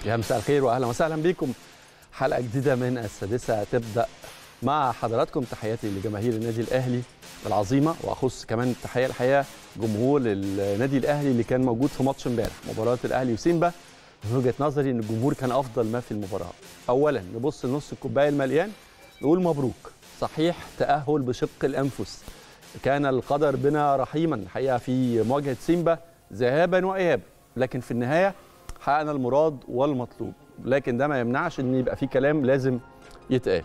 يا مساء الخير واهلا وسهلا بكم حلقه جديده من السادسه تبدا مع حضراتكم تحياتي لجماهير النادي الاهلي العظيمه واخص كمان تحيه الحقيقه جمهور النادي الاهلي اللي كان موجود في ماتش امبارح مباراه الاهلي وسيمبا من وجهه نظري ان الجمهور كان افضل ما في المباراه اولا نبص لنص الكوبايه المليان نقول مبروك صحيح تاهل بشق الانفس كان القدر بنا رحيما الحقيقه في مواجهه سيمبا ذهابا وايابا لكن في النهايه حققنا المراد والمطلوب لكن ده ما يمنعش ان يبقى في كلام لازم يتقال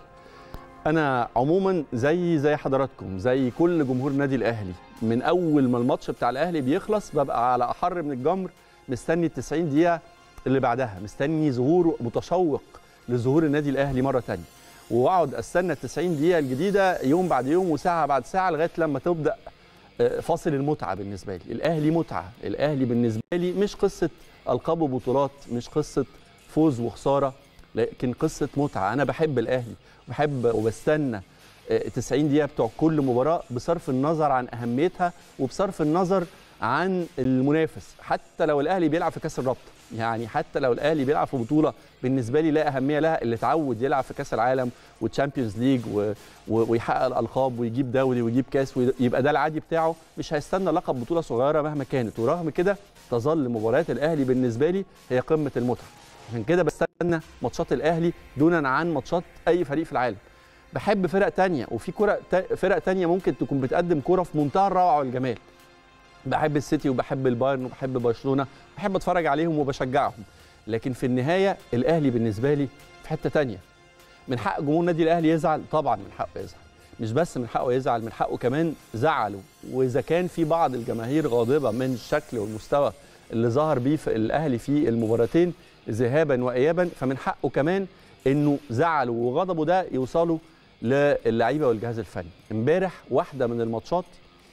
انا عموما زي زي حضراتكم زي كل جمهور النادي الاهلي من اول ما الماتش بتاع الاهلي بيخلص ببقى على احر من الجمر مستني ال 90 دقيقه اللي بعدها مستني ظهور متشوق لظهور النادي الاهلي مره ثانيه واقعد استنى ال 90 دقيقه الجديده يوم بعد يوم وساعه بعد ساعه لغايه لما تبدا فاصل المتعه بالنسبه لي الاهلي متعه الاهلي بالنسبه لي مش قصه القاب وبطولات مش قصه فوز وخساره لكن قصه متعه انا بحب الاهلي بحب وبستنى 90 دقيقه بتوع كل مباراه بصرف النظر عن اهميتها وبصرف النظر عن المنافس حتى لو الاهلي بيلعب في كاس الرابطه يعني حتى لو الاهلي بيلعب في بطوله بالنسبه لي لا اهميه لها اللي اتعود يلعب في كاس العالم والتشامبيونز ليج و... و... ويحقق الالقاب ويجيب دوري ويجيب كاس ويبقى ده العادي بتاعه مش هيستنى لقب بطوله صغيره مهما كانت ورغم كده تظل مباريات الاهلي بالنسبه لي هي قمه المتعه عشان كده بستنى ماتشات الاهلي دونا عن ماتشات اي فريق في العالم بحب فرق تانية وفي كرة فرق تانية ممكن تكون بتقدم كرة في منتهى الروعة والجمال بحب السيتي وبحب البايرن وبحب برشلونة بحب اتفرج عليهم وبشجعهم لكن في النهاية الاهلي بالنسبة لي في حتة تانية من حق جمهور النادي الاهلي يزعل طبعا من حقه يزعل مش بس من حقه يزعل من حقه كمان زعله واذا كان في بعض الجماهير غاضبه من الشكل والمستوى اللي ظهر بيه في الاهلي في المباراتين ذهابا وايابا فمن حقه كمان انه زعله وغضبه ده يوصلوا للعيبه والجهاز الفني امبارح واحده من الماتشات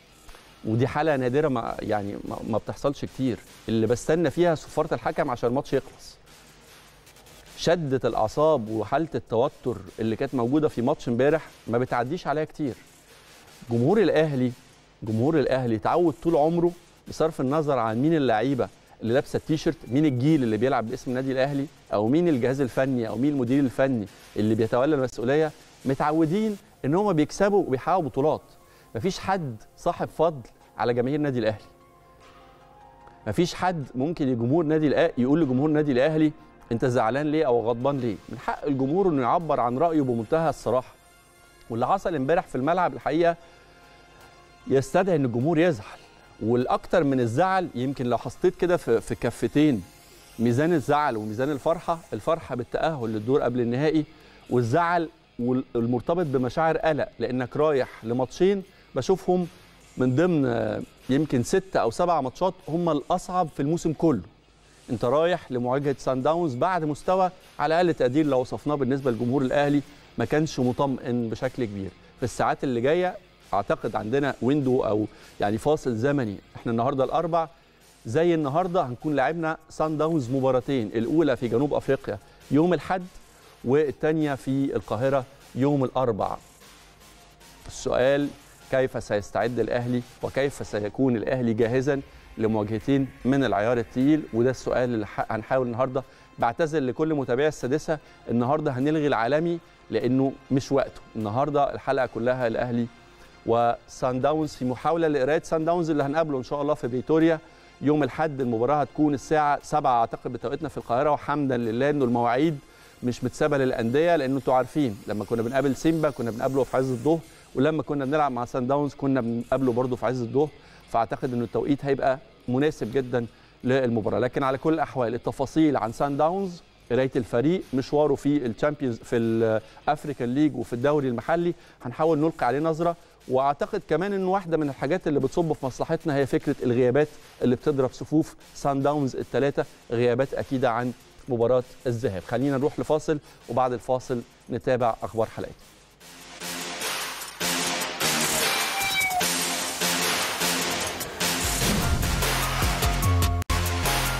ودي حاله نادره ما يعني ما بتحصلش كتير اللي بستنى فيها صفاره الحكم عشان الماتش يخلص شده الاعصاب وحاله التوتر اللي كانت موجوده في ماتش امبارح ما بتعديش عليها كتير جمهور الاهلي جمهور الاهلي تعود طول عمره بصرف النظر عن مين اللعيبه اللي لابسه التيشيرت مين الجيل اللي بيلعب باسم النادي الاهلي او مين الجهاز الفني او مين المدير الفني اللي بيتولى المسؤوليه متعودين ان هم بيكسبوا وبيحققوا بطولات مفيش حد صاحب فضل على جماهير النادي الاهلي مفيش حد ممكن الجمهور نادي الاهلي يقول لجمهور النادي الاهلي انت زعلان ليه او غضبان ليه من حق الجمهور انه يعبر عن رايه بمنتهى الصراحه واللي حصل امبارح في الملعب الحقيقه يستدعي ان الجمهور يزعل والاكتر من الزعل يمكن لو حطيت كده في, في كفتين ميزان الزعل وميزان الفرحه الفرحه بالتاهل للدور قبل النهائي والزعل والمرتبط بمشاعر قلق لانك رايح لماتشين بشوفهم من ضمن يمكن ستة او سبع ماتشات هم الاصعب في الموسم كله انت رايح لمواجهه سان داونز بعد مستوى على اقل تقدير لو وصفناه بالنسبه لجمهور الاهلي ما كانش مطمئن بشكل كبير في الساعات اللي جايه اعتقد عندنا ويندو او يعني فاصل زمني احنا النهارده الاربع زي النهارده هنكون لعبنا سان داونز مباراتين الاولى في جنوب افريقيا يوم الاحد والثانيه في القاهره يوم الاربع السؤال كيف سيستعد الاهلي وكيف سيكون الاهلي جاهزا لمواجهتين من العيار الثقيل وده السؤال اللي هنحاول النهارده بعتذر لكل متابعي السادسه النهارده هنلغي العالمي لانه مش وقته النهارده الحلقه كلها الاهلي وسان داونز في محاوله لقرايه سان داونز اللي هنقابله ان شاء الله في بريتوريا يوم الاحد المباراه هتكون الساعه 7 اعتقد بتوقيتنا في القاهره وحمدا لله انه المواعيد مش متسابه للانديه لانه انتوا عارفين لما كنا بنقابل سيمبا كنا بنقابله في عز الظهر ولما كنا بنلعب مع سان داونز كنا بنقابله برده في عز الظهر فاعتقد انه التوقيت هيبقى مناسب جدا للمباراه لكن على كل الاحوال التفاصيل عن سان داونز قرايه الفريق مشواره في الشامبيونز في الافريكان ليج وفي الدوري المحلي هنحاول نلقي عليه نظره واعتقد كمان ان واحده من الحاجات اللي بتصب في مصلحتنا هي فكره الغيابات اللي بتضرب صفوف سان داونز الثلاثه غيابات اكيده عن مباراه الذهاب خلينا نروح لفاصل وبعد الفاصل نتابع اخبار حلقتنا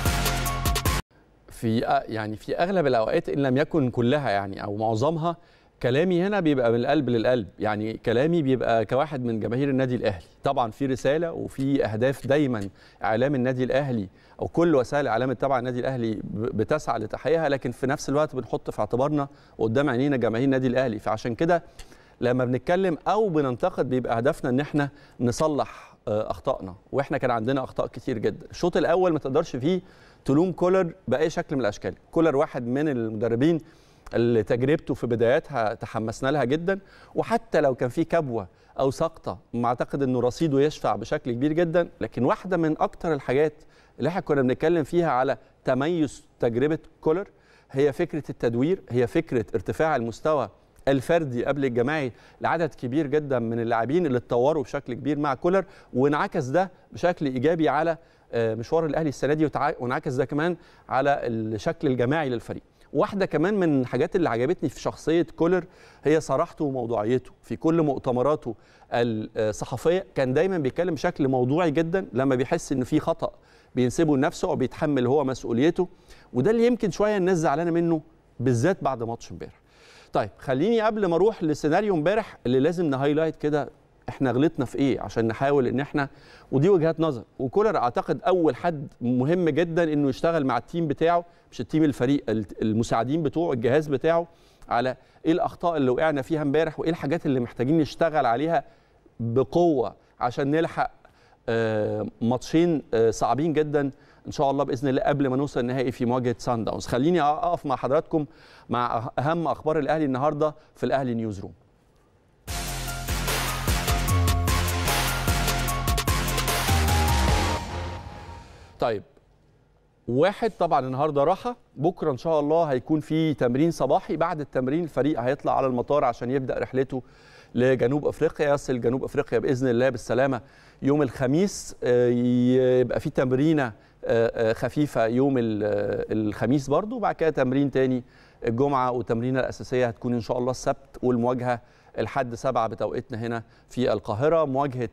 في يعني في اغلب الاوقات ان لم يكن كلها يعني او معظمها كلامي هنا بيبقى من القلب للقلب يعني كلامي بيبقى كواحد من جماهير النادي الاهلي طبعا في رساله وفي اهداف دايما اعلام النادي الاهلي او كل وسائل الاعلام التابعه النادي الاهلي ب- بتسعى لتحقيقها لكن في نفس الوقت بنحط في اعتبارنا قدام عينينا جماهير النادي الاهلي فعشان كده لما بنتكلم او بننتقد بيبقى هدفنا ان احنا نصلح آه، اخطائنا واحنا كان عندنا اخطاء كتير جدا الشوط الاول ما تقدرش فيه تلوم كولر باي شكل من الاشكال كولر واحد من المدربين اللي تجربته في بداياتها تحمسنا لها جدا وحتى لو كان في كبوه او سقطه ما اعتقد انه رصيده يشفع بشكل كبير جدا لكن واحده من اكتر الحاجات اللي احنا كنا بنتكلم فيها على تميز تجربه كولر هي فكره التدوير هي فكره ارتفاع المستوى الفردي قبل الجماعي لعدد كبير جدا من اللاعبين اللي اتطوروا بشكل كبير مع كولر وانعكس ده بشكل ايجابي على آه، مشوار الاهلي السنه دي وتع- وانعكس ده كمان على الشكل الجماعي للفريق واحده كمان من الحاجات اللي عجبتني في شخصيه كولر هي صراحته وموضوعيته في كل مؤتمراته الصحفيه كان دايما بيتكلم بشكل موضوعي جدا لما بيحس ان في خطا بينسبه لنفسه او بيتحمل هو مسؤوليته وده اللي يمكن شويه الناس زعلانه منه بالذات بعد ماتش امبارح طيب خليني قبل ما اروح لسيناريو امبارح اللي لازم نهايلايت كده احنا غلطنا في ايه عشان نحاول ان احنا ودي وجهات نظر وكولر اعتقد اول حد مهم جدا انه يشتغل مع التيم بتاعه مش التيم الفريق المساعدين بتوعه الجهاز بتاعه على ايه الاخطاء اللي وقعنا فيها امبارح وايه الحاجات اللي محتاجين نشتغل عليها بقوه عشان نلحق آه، ماتشين آه، صعبين جدا ان شاء الله باذن الله قبل ما نوصل النهائي في مواجهه سان داونز خليني اقف مع حضراتكم مع اهم اخبار الاهلي النهارده في الاهلي نيوز روم طيب واحد طبعا النهارده راحه بكره ان شاء الله هيكون في تمرين صباحي بعد التمرين الفريق هيطلع على المطار عشان يبدا رحلته لجنوب افريقيا يصل جنوب افريقيا باذن الله بالسلامه يوم الخميس آه، يبقى في تمرينه آه، آه، خفيفه يوم ال- آه، الخميس برضو وبعد كده تمرين تاني الجمعه والتمرينه الاساسيه هتكون ان شاء الله السبت والمواجهه الحد سبعة بتوقيتنا هنا في القاهرة مواجهة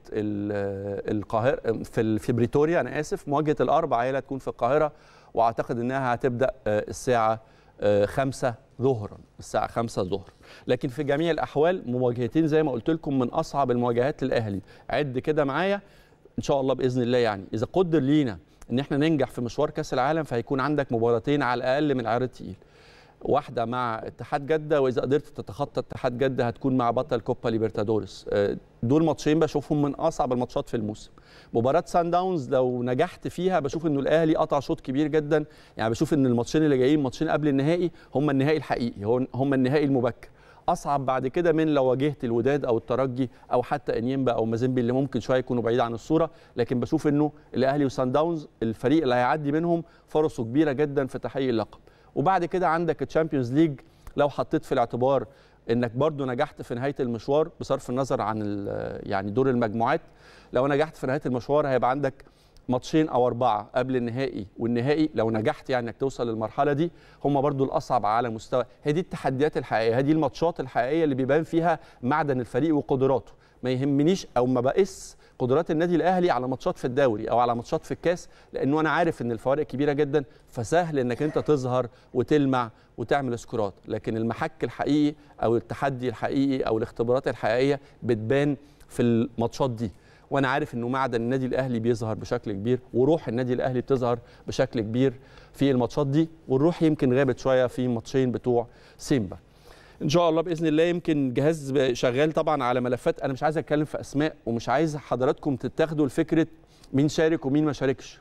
ال- القاهرة في ال- في بريتوريا أنا آسف مواجهة الأربعة هي اللي هتكون في القاهرة وأعتقد إنها هتبدأ آه، الساعة آه، خمسة ظهرا الساعة خمسة ظهرا لكن في جميع الأحوال مواجهتين زي ما قلت لكم من أصعب المواجهات للأهلي عد كده معايا إن شاء الله بإذن الله يعني إذا قدر لينا إن إحنا ننجح في مشوار كأس العالم فهيكون عندك مباراتين على الأقل من العيار التقيل واحده مع اتحاد جده واذا قدرت تتخطى اتحاد جده هتكون مع بطل كوبا ليبرتادورس آه، دول ماتشين بشوفهم من اصعب الماتشات في الموسم مباراه سان داونز لو نجحت فيها بشوف انه الاهلي قطع شوط كبير جدا يعني بشوف ان الماتشين اللي جايين ماتشين قبل النهائي هم النهائي الحقيقي هو- هم النهائي المبكر اصعب بعد كده من لو واجهت الوداد او الترجي او حتى انيمبا او مازيمبي اللي ممكن شويه يكونوا بعيد عن الصوره لكن بشوف انه الاهلي وسان داونز الفريق اللي هيعدي منهم فرصه كبيره جدا في تحقيق اللقب وبعد كده عندك الشامبيونز ليج لو حطيت في الاعتبار انك برضو نجحت في نهايه المشوار بصرف النظر عن ال- يعني دور المجموعات لو نجحت في نهايه المشوار هيبقى عندك ماتشين او اربعه قبل النهائي والنهائي لو نجحت يعني انك توصل للمرحله دي هم برضو الاصعب على مستوى هي دي التحديات الحقيقيه هذه الماتشات الحقيقيه اللي بيبان فيها معدن الفريق وقدراته ما يهمنيش او ما بقيس قدرات النادي الاهلي على ماتشات في الدوري او على ماتشات في الكاس لانه انا عارف ان الفوارق كبيره جدا فسهل انك انت تظهر وتلمع وتعمل سكورات لكن المحك الحقيقي او التحدي الحقيقي او الاختبارات الحقيقيه بتبان في الماتشات دي وانا عارف انه معدن النادي الاهلي بيظهر بشكل كبير وروح النادي الاهلي بتظهر بشكل كبير في الماتشات دي والروح يمكن غابت شويه في ماتشين بتوع سيمبا ان شاء الله باذن الله يمكن جهاز شغال طبعا على ملفات انا مش عايز اتكلم في اسماء ومش عايز حضراتكم تتاخدوا لفكره مين شارك ومين ما شاركش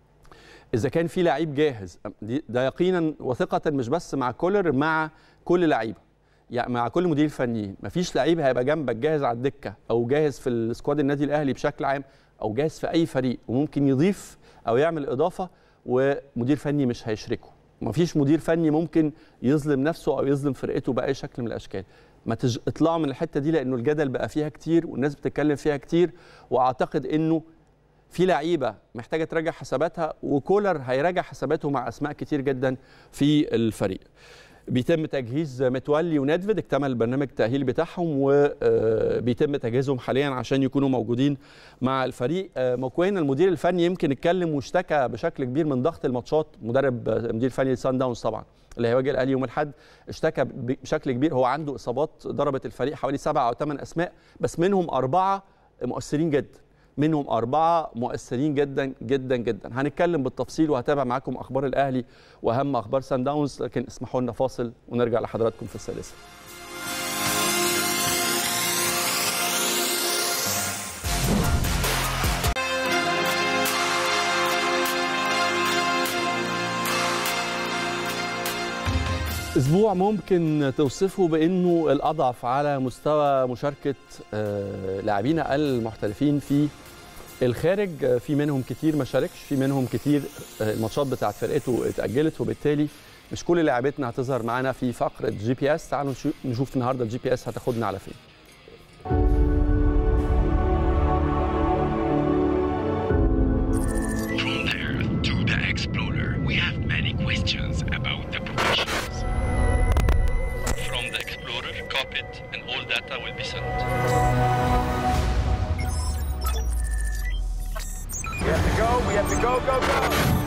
اذا كان في لعيب جاهز دي- ده يقينا وثقه مش بس مع كولر مع كل لعيبه يعني مع كل مدير فني مفيش لعيب هيبقى جنبك جاهز على الدكه او جاهز في السكواد النادي الاهلي بشكل عام او جاهز في اي فريق وممكن يضيف او يعمل اضافه ومدير فني مش هيشركه مفيش مدير فني ممكن يظلم نفسه او يظلم فرقته باي شكل من الاشكال ما تج... اطلعوا من الحته دي لانه الجدل بقى فيها كتير والناس بتتكلم فيها كتير واعتقد انه في لعيبه محتاجه تراجع حساباتها وكولر هيراجع حساباته مع اسماء كتير جدا في الفريق بيتم تجهيز متولي وندفيد اكتمل البرنامج التأهيلي بتاعهم وبيتم تجهيزهم حاليا عشان يكونوا موجودين مع الفريق مكوين المدير الفني يمكن اتكلم واشتكى بشكل كبير من ضغط الماتشات مدرب مدير فني سان داونز طبعا اللي هيواجه الاهلي يوم الاحد اشتكى بشكل كبير هو عنده اصابات ضربت الفريق حوالي سبعة او ثمان اسماء بس منهم اربعه مؤثرين جدا منهم أربعة مؤثرين جدا جدا جدا هنتكلم بالتفصيل وهتابع معاكم أخبار الأهلي وأهم أخبار سان داونز لكن اسمحوا لنا فاصل ونرجع لحضراتكم في الثالثة اسبوع ممكن توصفه بانه الاضعف على مستوى مشاركه لاعبينا المحترفين في الخارج في منهم كتير ما شاركش في منهم كتير الماتشات بتاعت فرقته اتاجلت وبالتالي مش كل لاعبتنا هتظهر معانا في فقره جي بي اس تعالوا نشوف النهارده الجي بي اس هتاخدنا على فين From there to the Explorer, we have many questions about the professionals. From the Explorer, cockpit and all data will be sent. We have to go, we have to go, go, go.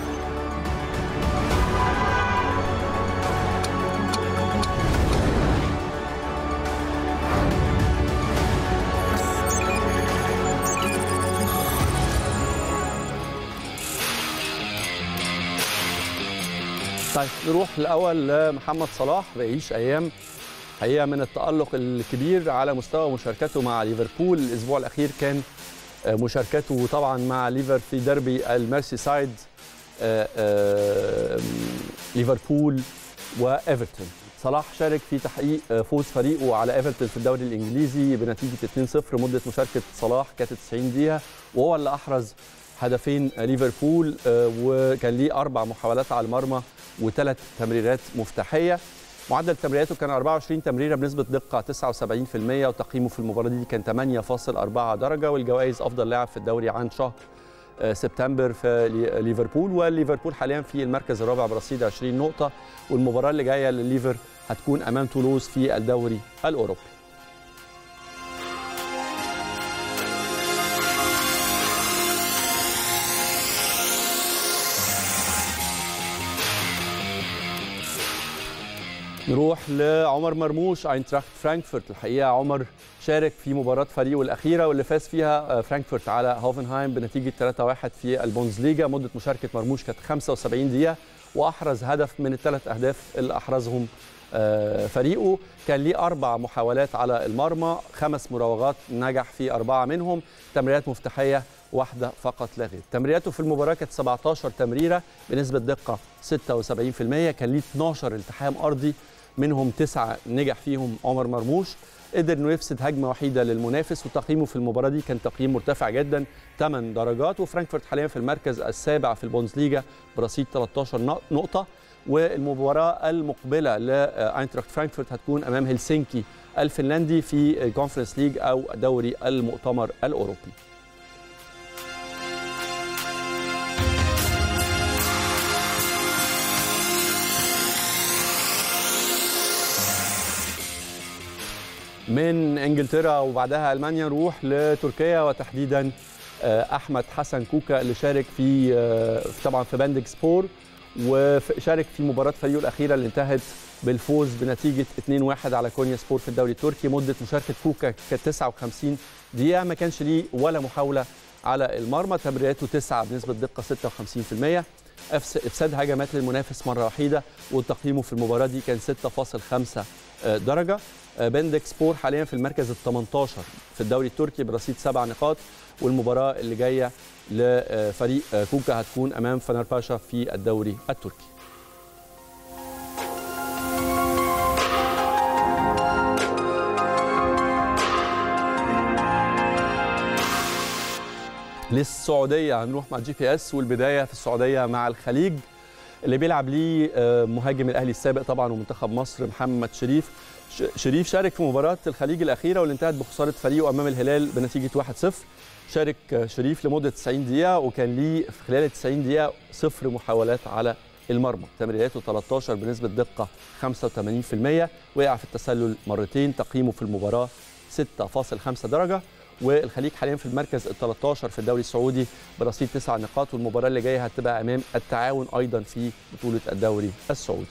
طيب نروح الاول لمحمد صلاح بيعيش ايام حقيقه من التالق الكبير على مستوى مشاركته مع ليفربول الاسبوع الاخير كان مشاركته طبعا مع ليفر في ديربي الميرسي سايد ليفربول وايفرتون صلاح شارك في تحقيق فوز فريقه على ايفرتون في الدوري الانجليزي بنتيجه 2-0 مده مشاركه صلاح كانت 90 دقيقه وهو اللي احرز هدفين ليفربول وكان ليه اربع محاولات على المرمى وثلاث تمريرات مفتاحيه معدل تمريراته كان 24 تمريره بنسبه دقه 79% وتقييمه في المباراه دي كان 8.4 درجه والجوائز افضل لاعب في الدوري عن شهر سبتمبر في ليفربول وليفربول حاليا في المركز الرابع برصيد 20 نقطه والمباراه اللي جايه لليفر هتكون امام تولوز في الدوري الاوروبي نروح لعمر مرموش اينتراخت فرانكفورت الحقيقه عمر شارك في مباراه فريقه الاخيره واللي فاز فيها فرانكفورت على هوفنهايم بنتيجه 3-1 في البوندسليجا مده مشاركه مرموش كانت 75 دقيقه واحرز هدف من الثلاث اهداف اللي احرزهم فريقه كان ليه اربع محاولات على المرمى خمس مراوغات نجح في اربعه منهم تمريرات مفتاحيه واحده فقط لا غير تمريراته في المباراه كانت 17 تمريره بنسبه دقه 76% كان ليه 12 التحام ارضي منهم تسعه نجح فيهم عمر مرموش قدر انه يفسد هجمه وحيده للمنافس وتقييمه في المباراه دي كان تقييم مرتفع جدا 8 درجات وفرانكفورت حاليا في المركز السابع في البوندسليجا برصيد 13 نقطه والمباراه المقبله لاينتراخت فرانكفورت هتكون امام هلسنكي الفنلندي في كونفرنس ليج او دوري المؤتمر الاوروبي من انجلترا وبعدها المانيا نروح لتركيا وتحديدا احمد حسن كوكا اللي شارك في طبعا في باندك سبور وشارك في مباراه فريقه الاخيره اللي انتهت بالفوز بنتيجه 2-1 على كونيا سبور في الدوري التركي مده مشاركه كوكا كانت 59 دقيقه ما كانش ليه ولا محاوله على المرمى تمريراته 9 بنسبه دقه 56% افساد هجمات للمنافس مره وحيده وتقييمه في المباراه دي كان 6.5 درجه بندك سبور حاليا في المركز ال 18 في الدوري التركي برصيد سبع نقاط والمباراه اللي جايه لفريق كوكا هتكون امام فنرباشا في الدوري التركي. للسعوديه هنروح مع جي بي اس والبدايه في السعوديه مع الخليج اللي بيلعب ليه مهاجم الاهلي السابق طبعا ومنتخب مصر محمد شريف شريف شارك في مباراه الخليج الاخيره واللي انتهت بخساره فريقه امام الهلال بنتيجه 1-0 شارك شريف لمده 90 دقيقه وكان ليه في خلال 90 دقيقه صفر محاولات على المرمى تمريراته 13 بنسبه دقه 85% وقع في التسلل مرتين تقييمه في المباراه 6.5 درجه والخليج حاليا في المركز ال 13 في الدوري السعودي برصيد 9 نقاط والمباراه اللي جايه هتبقى امام التعاون ايضا في بطوله الدوري السعودي.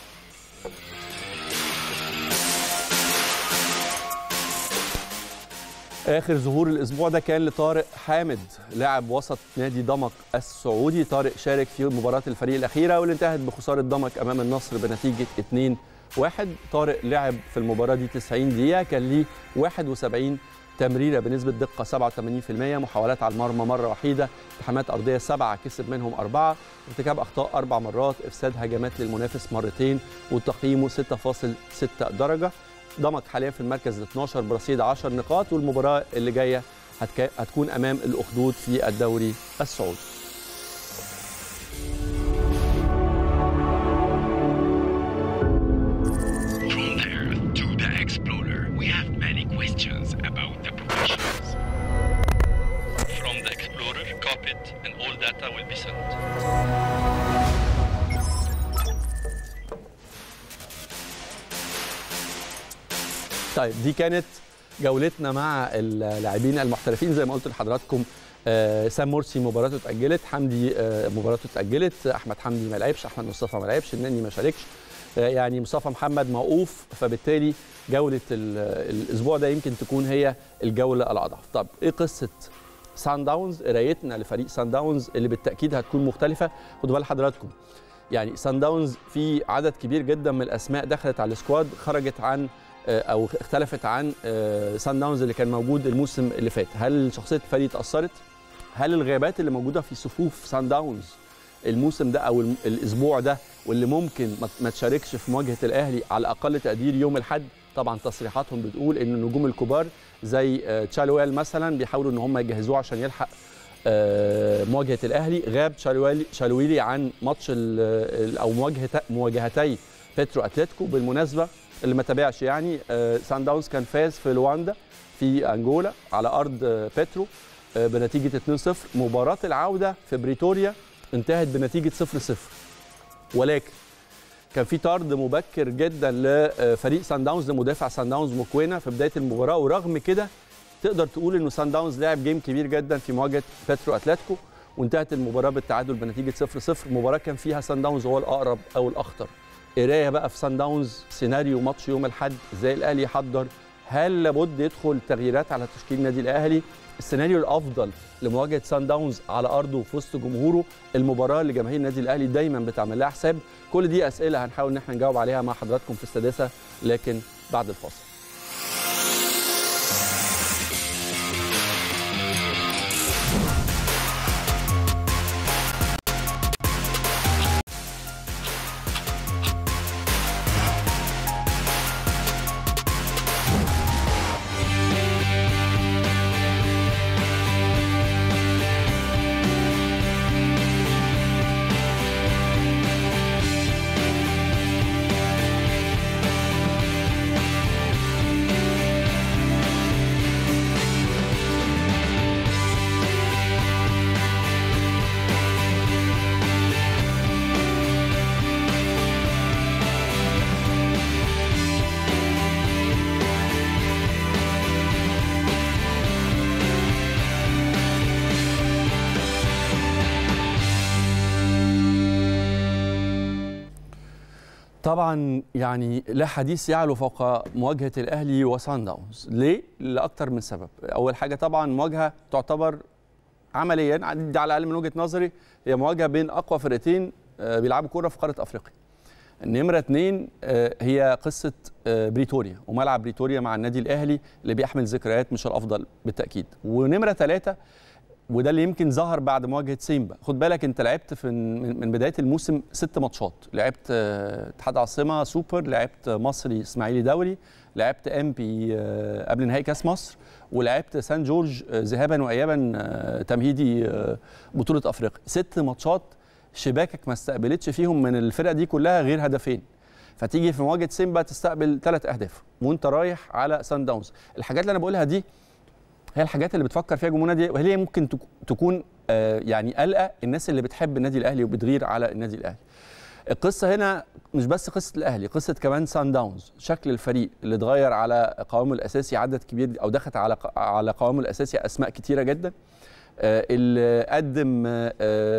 اخر ظهور الاسبوع ده كان لطارق حامد لاعب وسط نادي دمك السعودي طارق شارك في مباراه الفريق الاخيره واللي انتهت بخساره دمك امام النصر بنتيجه 2 1 طارق لعب في المباراه دي 90 دقيقه كان ليه 71 تمريره بنسبه دقه 87% محاولات على المرمى مره وحيده التحامات ارضيه سبعه كسب منهم اربعه ارتكاب اخطاء اربع مرات افساد هجمات للمنافس مرتين وتقييمه 6.6 درجه ضمك حاليا في المركز ال 12 برصيد 10 نقاط والمباراه اللي جايه هتك... هتكون امام الاخدود في الدوري السعودي From the Earth to the Explorer, we have many questions about the professionals. From the Explorer, copy it and all data will be sent. طيب دي كانت جولتنا مع اللاعبين المحترفين زي ما قلت لحضراتكم آه، سام مرسي مباراته اتاجلت حمدي آه، مباراته اتاجلت احمد حمدي ما لعبش احمد مصطفى ما لعبش النني ما شاركش آه، يعني مصطفى محمد موقوف فبالتالي جوله ال- الاسبوع ده يمكن تكون هي الجوله الاضعف طب ايه قصه سان داونز قرايتنا لفريق سان داونز اللي بالتاكيد هتكون مختلفه خدوا بال حضراتكم يعني سان داونز في عدد كبير جدا من الاسماء دخلت على السكواد خرجت عن آه، او اختلفت عن آه، سان داونز اللي كان موجود الموسم اللي فات هل شخصيه الفريق اتاثرت هل الغيابات اللي موجوده في صفوف سان داونز الموسم ده او الم- الاسبوع ده واللي ممكن ما- ما تشاركش في مواجهه الاهلي على اقل تقدير يوم الاحد طبعا تصريحاتهم بتقول ان النجوم الكبار زي آه، تشالويل مثلا بيحاولوا ان هم يجهزوه عشان يلحق آه، مواجهه الاهلي غاب شالويلي شالويلي عن ماتش ال- ال- او مواجهه مواجهتي بيترو اتلتيكو بالمناسبه اللي ما تابعش يعني آه، سان داونز كان فاز في لواندا في انجولا على ارض آه، بيترو آه، بنتيجه 2-0 مباراه العوده في بريتوريا انتهت بنتيجه 0-0 ولكن كان في طرد مبكر جدا لفريق سان داونز لمدافع سان داونز مكوينه في بدايه المباراه ورغم كده تقدر تقول انه سان داونز لعب جيم كبير جدا في مواجهه بيترو اتلتيكو وانتهت المباراه بالتعادل بنتيجه 0-0 مباراه كان فيها سان داونز هو الاقرب او الاخطر قرايه بقى في سان داونز سيناريو ماتش يوم الاحد ازاي الاهلي يحضر هل لابد يدخل تغييرات على تشكيل النادي الاهلي السيناريو الافضل لمواجهه سان داونز على ارضه وفي وسط جمهوره المباراه اللي جماهير النادي الاهلي دايما بتعمل لها حساب كل دي اسئله هنحاول ان احنا نجاوب عليها مع حضراتكم في السادسه لكن بعد الفاصل طبعا يعني لا حديث يعلو فوق مواجهه الاهلي وسان داونز ليه لاكثر من سبب اول حاجه طبعا مواجهه تعتبر عمليا دي على الاقل من وجهه نظري هي مواجهه بين اقوى فرقتين آه، بيلعبوا كوره في قاره افريقيا النمره اثنين آه، هي قصه آه، بريتوريا وملعب بريتوريا مع النادي الاهلي اللي بيحمل ذكريات مش الافضل بالتاكيد ونمره ثلاثه وده اللي يمكن ظهر بعد مواجهه سيمبا خد بالك انت لعبت في من من بدايه الموسم ست ماتشات لعبت آه، اتحاد عاصمه سوبر لعبت مصري اسماعيلي دوري لعبت ام بي آه، قبل نهائي كاس مصر ولعبت سان جورج آه، ذهابا وايابا آه، تمهيدي آه، بطوله افريقيا ست ماتشات شباكك ما استقبلتش فيهم من الفرقه دي كلها غير هدفين فتيجي في مواجهه سيمبا تستقبل ثلاث اهداف وانت رايح على سان داونز الحاجات اللي انا بقولها دي هي الحاجات اللي بتفكر فيها جمهور النادي وهي ممكن تك- تكون آه، يعني قلقه الناس اللي بتحب النادي الاهلي وبتغير على النادي الاهلي القصه هنا مش بس قصه الاهلي قصه كمان سان داونز شكل الفريق اللي اتغير على قوامه الاساسي عدد كبير او دخلت على على قوامه الاساسي اسماء كتيره جدا آه، اللي قدم آه،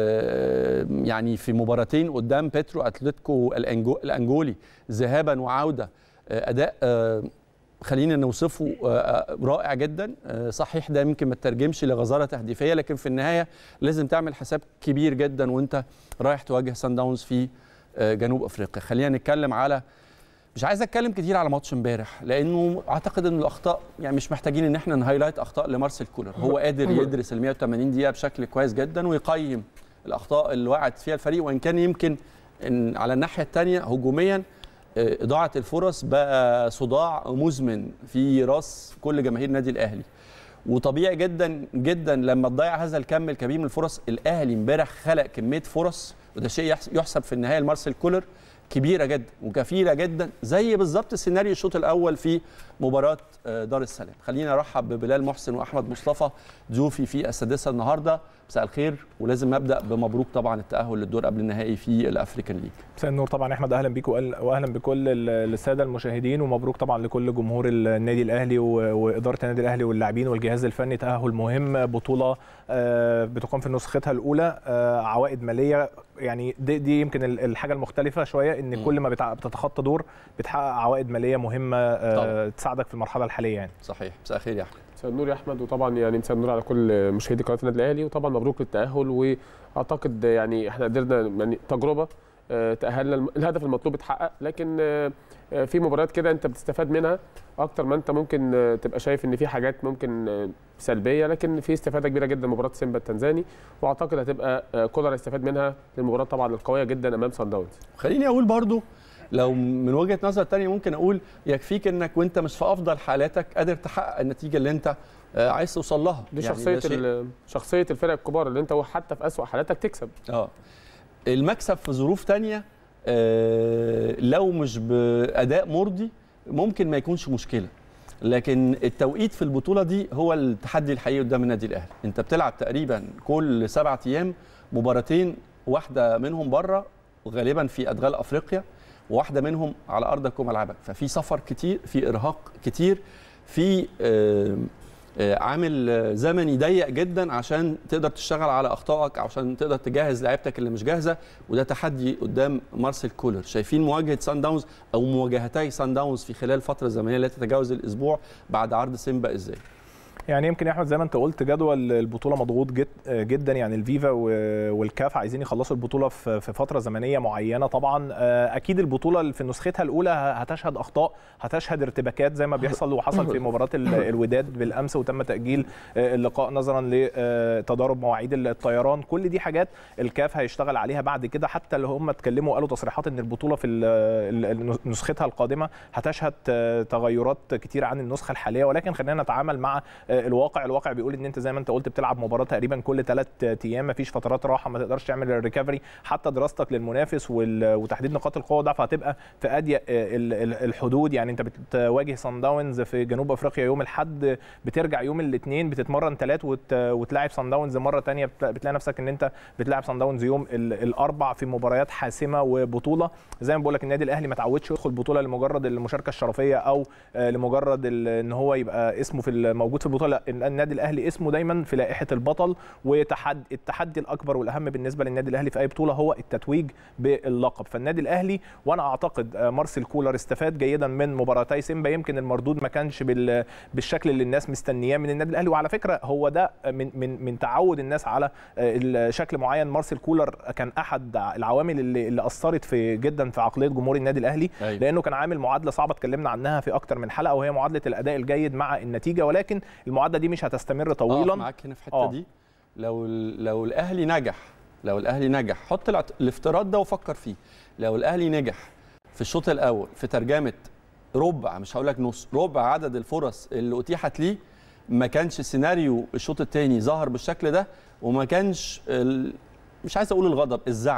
آه، يعني في مباراتين قدام بيترو اتلتيكو الأنجو- الانجولي ذهابا وعوده آه، اداء آه، خلينا نوصفه آه، آه، رائع جدا آه، صحيح ده يمكن ما ترجمش لغزاره تهديفيه لكن في النهايه لازم تعمل حساب كبير جدا وانت رايح تواجه سان داونز في آه، جنوب افريقيا خلينا نتكلم على مش عايز اتكلم كتير على ماتش امبارح لانه اعتقد ان الاخطاء يعني مش محتاجين ان احنا نهايلايت اخطاء لمارسيل كولر هو قادر يدرس ال 180 دقيقه بشكل كويس جدا ويقيم الاخطاء اللي وقعت فيها الفريق وان كان يمكن إن على الناحيه الثانيه هجوميا آه، اضاعه الفرص بقى صداع مزمن في راس كل جماهير النادي الاهلي وطبيعي جدا جدا لما تضيع هذا الكم الكبير من الفرص الاهلي امبارح خلق كميه فرص وده شيء يحس- يحسب في النهايه لمارسيل كولر كبيره جدا وكثيره جدا زي بالظبط سيناريو الشوط الاول في مباراه آه، دار السلام خلينا ارحب ببلال محسن واحمد مصطفى ضيوفي في السادسه النهارده مساء الخير ولازم ابدا بمبروك طبعا التاهل للدور قبل النهائي في الافريكان ليج مساء النور طبعا يا احمد اهلا بيك وأهل- واهلا بكل ال- الساده المشاهدين ومبروك طبعا لكل جمهور النادي الاهلي و- واداره النادي الاهلي واللاعبين والجهاز الفني تاهل مهم بطوله آه، بتقام في نسختها الاولى آه، عوائد ماليه يعني دي, دي يمكن ال- الحاجه المختلفه شويه ان مم. كل ما بتع- بتتخطى دور بتحقق عوائد ماليه مهمه آه، طبعاً. تساعدك في المرحله الحاليه يعني صحيح مساء الخير يا احمد مساء النور يا احمد وطبعا يعني مساء النور على كل مشاهدي قناه النادي الاهلي وطبعا مبروك للتاهل واعتقد يعني احنا قدرنا يعني تجربه آه، تاهلنا الم- الهدف المطلوب اتحقق لكن آه، آه، في مباريات كده انت بتستفاد منها اكتر ما انت ممكن آه، تبقى شايف ان في حاجات ممكن آه، سلبيه لكن في استفاده كبيره جدا مباراه سيمبا التنزاني واعتقد هتبقى آه، كولر هيستفاد منها للمباراه طبعا القويه جدا امام سان داونز خليني اقول برضو لو من وجهه نظر تانية ممكن اقول يكفيك انك وانت مش في افضل حالاتك قادر تحقق النتيجه اللي انت آه، عايز توصل لها دي يعني شخصيه ده شيء- ال- شخصيه الفرق الكبار اللي انت حتى في اسوأ حالاتك تكسب اه المكسب في ظروف تانية آه، لو مش باداء مرضي ممكن ما يكونش مشكله لكن التوقيت في البطوله دي هو التحدي الحقيقي قدام النادي الاهلي انت بتلعب تقريبا كل سبعة ايام مباراتين واحده منهم بره وغالبا في ادغال افريقيا وواحده منهم على ارضك وملعبك ففي سفر كتير في ارهاق كتير في آه، آه، عامل آه، زمني ضيق جدا عشان تقدر تشتغل على اخطائك عشان تقدر تجهز لعيبتك اللي مش جاهزه وده تحدي قدام مارسيل كولر شايفين مواجهه سان داونز او مواجهتي سان داونز في خلال فتره زمنيه لا تتجاوز الاسبوع بعد عرض سيمبا ازاي يعني يمكن يا احمد زي ما انت قلت جدول البطوله مضغوط جد جدا يعني الفيفا و- والكاف عايزين يخلصوا البطوله في في فتره زمنيه معينه طبعا آه، اكيد البطوله اللي في نسختها الاولى هتشهد اخطاء هتشهد ارتباكات زي ما بيحصل وحصل في مباراه ال- الوداد بالامس وتم تاجيل آه، اللقاء نظرا لتضارب مواعيد الطيران كل دي حاجات الكاف هيشتغل عليها بعد كده حتى اللي هم اتكلموا وقالوا تصريحات ان البطوله في ال- ال- نسختها القادمه هتشهد آه، تغيرات كتير عن النسخه الحاليه ولكن خلينا نتعامل مع آه، الواقع الواقع بيقول ان انت زي ما انت قلت بتلعب مباراه تقريبا كل ثلاث ايام مفيش فترات راحه ما تقدرش تعمل الريكفري حتى دراستك للمنافس وال- وتحديد نقاط القوه والضعف هتبقى في اضيق آه، ال- ال- الحدود يعني انت بتواجه صن داونز في جنوب افريقيا يوم الاحد بترجع يوم الاثنين بتتمرن ثلاث وتلاعب صن داونز مره ثانيه بتلاقي نفسك ان انت بتلاعب صن داونز يوم ال- الاربع في مباريات حاسمه وبطوله زي ما بقول لك النادي الاهلي ما تعودش يدخل بطوله لمجرد المشاركه الشرفيه او آه، لمجرد ال- ان هو يبقى اسمه في ال- موجود في البطوله لا النادي الاهلي اسمه دايما في لائحه البطل وتحدي التحدي الاكبر والاهم بالنسبه للنادي الاهلي في اي بطوله هو التتويج باللقب فالنادي الاهلي وانا اعتقد آه، مارسيل كولر استفاد جيدا من مباراتي سيمبا يمكن المردود ما كانش بال- بالشكل اللي الناس مستنياه من النادي الاهلي وعلى فكره هو ده من من من تعود الناس على آه، شكل معين مارسيل كولر كان احد العوامل اللي, اللي اثرت في جدا في عقليه جمهور النادي الاهلي أيوة. لانه كان عامل معادله صعبه اتكلمنا عنها في اكتر من حلقه وهي معادله الاداء الجيد مع النتيجه ولكن المعادله دي مش هتستمر أقف طويلا معاك هنا في الحته آه. دي لو ال- لو الاهلي نجح لو الاهلي نجح حط الاعت- الافتراض ده وفكر فيه لو الاهلي نجح في الشوط الاول في ترجمه ربع مش هقول لك نص ربع عدد الفرص اللي اتيحت ليه ما كانش سيناريو الشوط الثاني ظهر بالشكل ده وما كانش ال... مش عايز اقول الغضب الزعل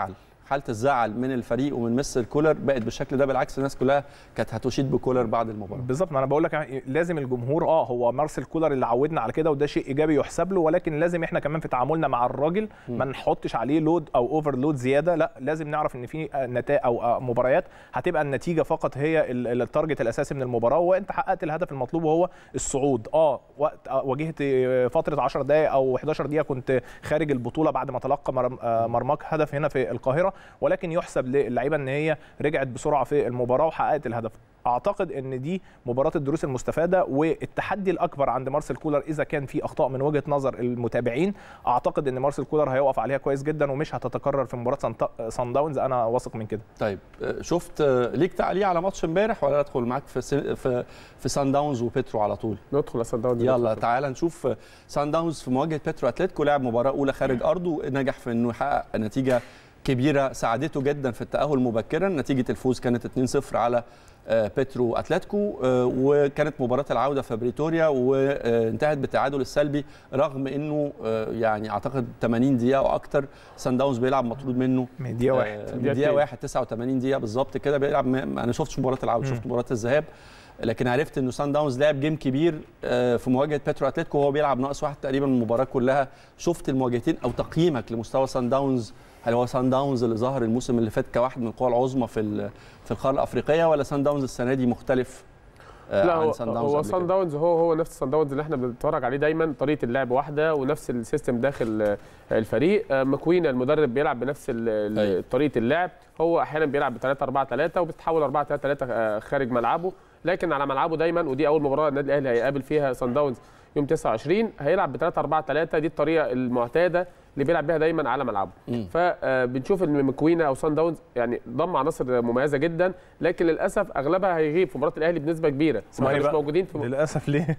حاله الزعل من الفريق ومن مستر كولر بقت بالشكل ده بالعكس الناس كلها كانت هتشيد بكولر بعد المباراه بالظبط ما انا بقول لك يعني لازم الجمهور اه هو مارسيل كولر اللي عودنا على كده وده شيء ايجابي يحسب له ولكن لازم احنا كمان في تعاملنا مع الراجل ما نحطش عليه لود او اوفر لود زياده لا لازم نعرف ان في نتائج او آه، مباريات هتبقى النتيجه فقط هي ال- ال- التارجت الاساسي من المباراه وانت حققت الهدف المطلوب وهو الصعود اه وقت آه، واجهت آه، فتره 10 دقائق او 11 دقيقه كنت خارج البطوله بعد ما تلقى مرم- آه، مرماك هدف هنا في القاهره ولكن يحسب للعيبه ان هي رجعت بسرعه في المباراه وحققت الهدف اعتقد ان دي مباراه الدروس المستفاده والتحدي الاكبر عند مارسيل كولر اذا كان في اخطاء من وجهه نظر المتابعين اعتقد ان مارسيل كولر هيقف عليها كويس جدا ومش هتتكرر في مباراه سان- سان داونز انا واثق من كده طيب آه، شفت آه، ليك تعليق على ماتش امبارح ولا ادخل معاك في سن- في في سان داونز وبيترو على طول ندخل على داونز يلا تعالى نشوف آه، سان داونز في مواجهه بيترو اتلتيكو لعب مباراه اولى خارج ارضه نجح في انه يحقق نتيجه كبيره ساعدته جدا في التاهل مبكرا نتيجه الفوز كانت 2-0 على آه، بيترو اتلتيكو آه، وكانت مباراه العوده في بريتوريا وانتهت بالتعادل السلبي رغم انه آه، يعني اعتقد 80 دقيقه او اكتر سان داونز بيلعب مطرود منه من دقيقه واحد آه، دقيقة دقيقه اتنين. واحد 89 دقيقه بالظبط كده بيلعب م- انا شفتش مباراه العوده شفت مباراه الذهاب لكن عرفت انه سان داونز لعب جيم كبير آه، في مواجهه بيترو اتلتيكو وهو بيلعب ناقص واحد تقريبا من المباراه كلها شفت المواجهتين او تقييمك لمستوى سان داونز هل هو سان داونز اللي ظهر الموسم اللي فات كواحد من القوى العظمى في ال- في القاره الافريقيه ولا سان داونز السنه دي مختلف آه، لا عن هو سان داونز هو قبل سان كده؟ داونز هو هو نفس سان داونز اللي احنا بنتفرج عليه دايما طريقه اللعب واحده ونفس السيستم داخل آه، الفريق آه، مكوينا المدرب بيلعب بنفس ال- ال- أيوة. طريقه اللعب هو احيانا بيلعب ب 3 4 3 وبتتحول 4 3 3 خارج ملعبه لكن على ملعبه دايما ودي اول مباراه النادي الاهلي هيقابل فيها سان داونز يوم 29 هيلعب ب 3 4 3 دي الطريقه المعتاده اللي بيلعب بيها دايما على ملعبه مم. فبنشوف ان مكوينا او سان داونز يعني ضم عناصر مميزه جدا لكن للاسف اغلبها هيغيب في مباراه الاهلي بنسبه كبيره ما اسمعني كانوش بقى. موجودين في للاسف ليه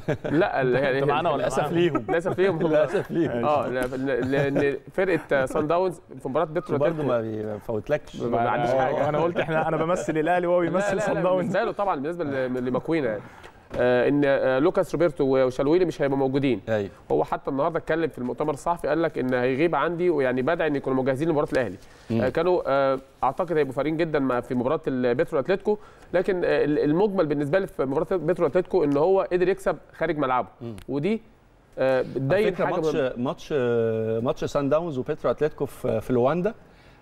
لا ال- يعني انت معانا ولا للاسف معانا؟ ليهم للاسف ليهم هم للاسف ليهم اه ل- لان فرقه سان داونز في مباراه بيترو برضه أتلتيكو ما بيفوتلكش ما عنديش حاجه انا قلت احنا انا بمثل الاهلي وهو لا بيمثل لا سان لا داونز بالنسبه له طبعا بالنسبه ل- لمكوينا يعني آه ان آه لوكاس روبرتو وشالويلي مش هيبقوا موجودين ايوه هو حتى النهارده اتكلم في المؤتمر الصحفي قال لك ان هيغيب عندي ويعني بدعي ان يكونوا مجهزين لمباراه الاهلي مم. آه كانوا آه اعتقد هيبقوا فارقين جدا مع- في مباراه البيترو اتلتيكو لكن آه ال- المجمل بالنسبه لي في مباراه بيترو اتلتيكو ان هو قدر يكسب خارج ملعبه مم. ودي آه على بتبين فكره حاجه ماتش مهمة. ماتش ماتش سان داونز وبيترو اتلتيكو في في لواندا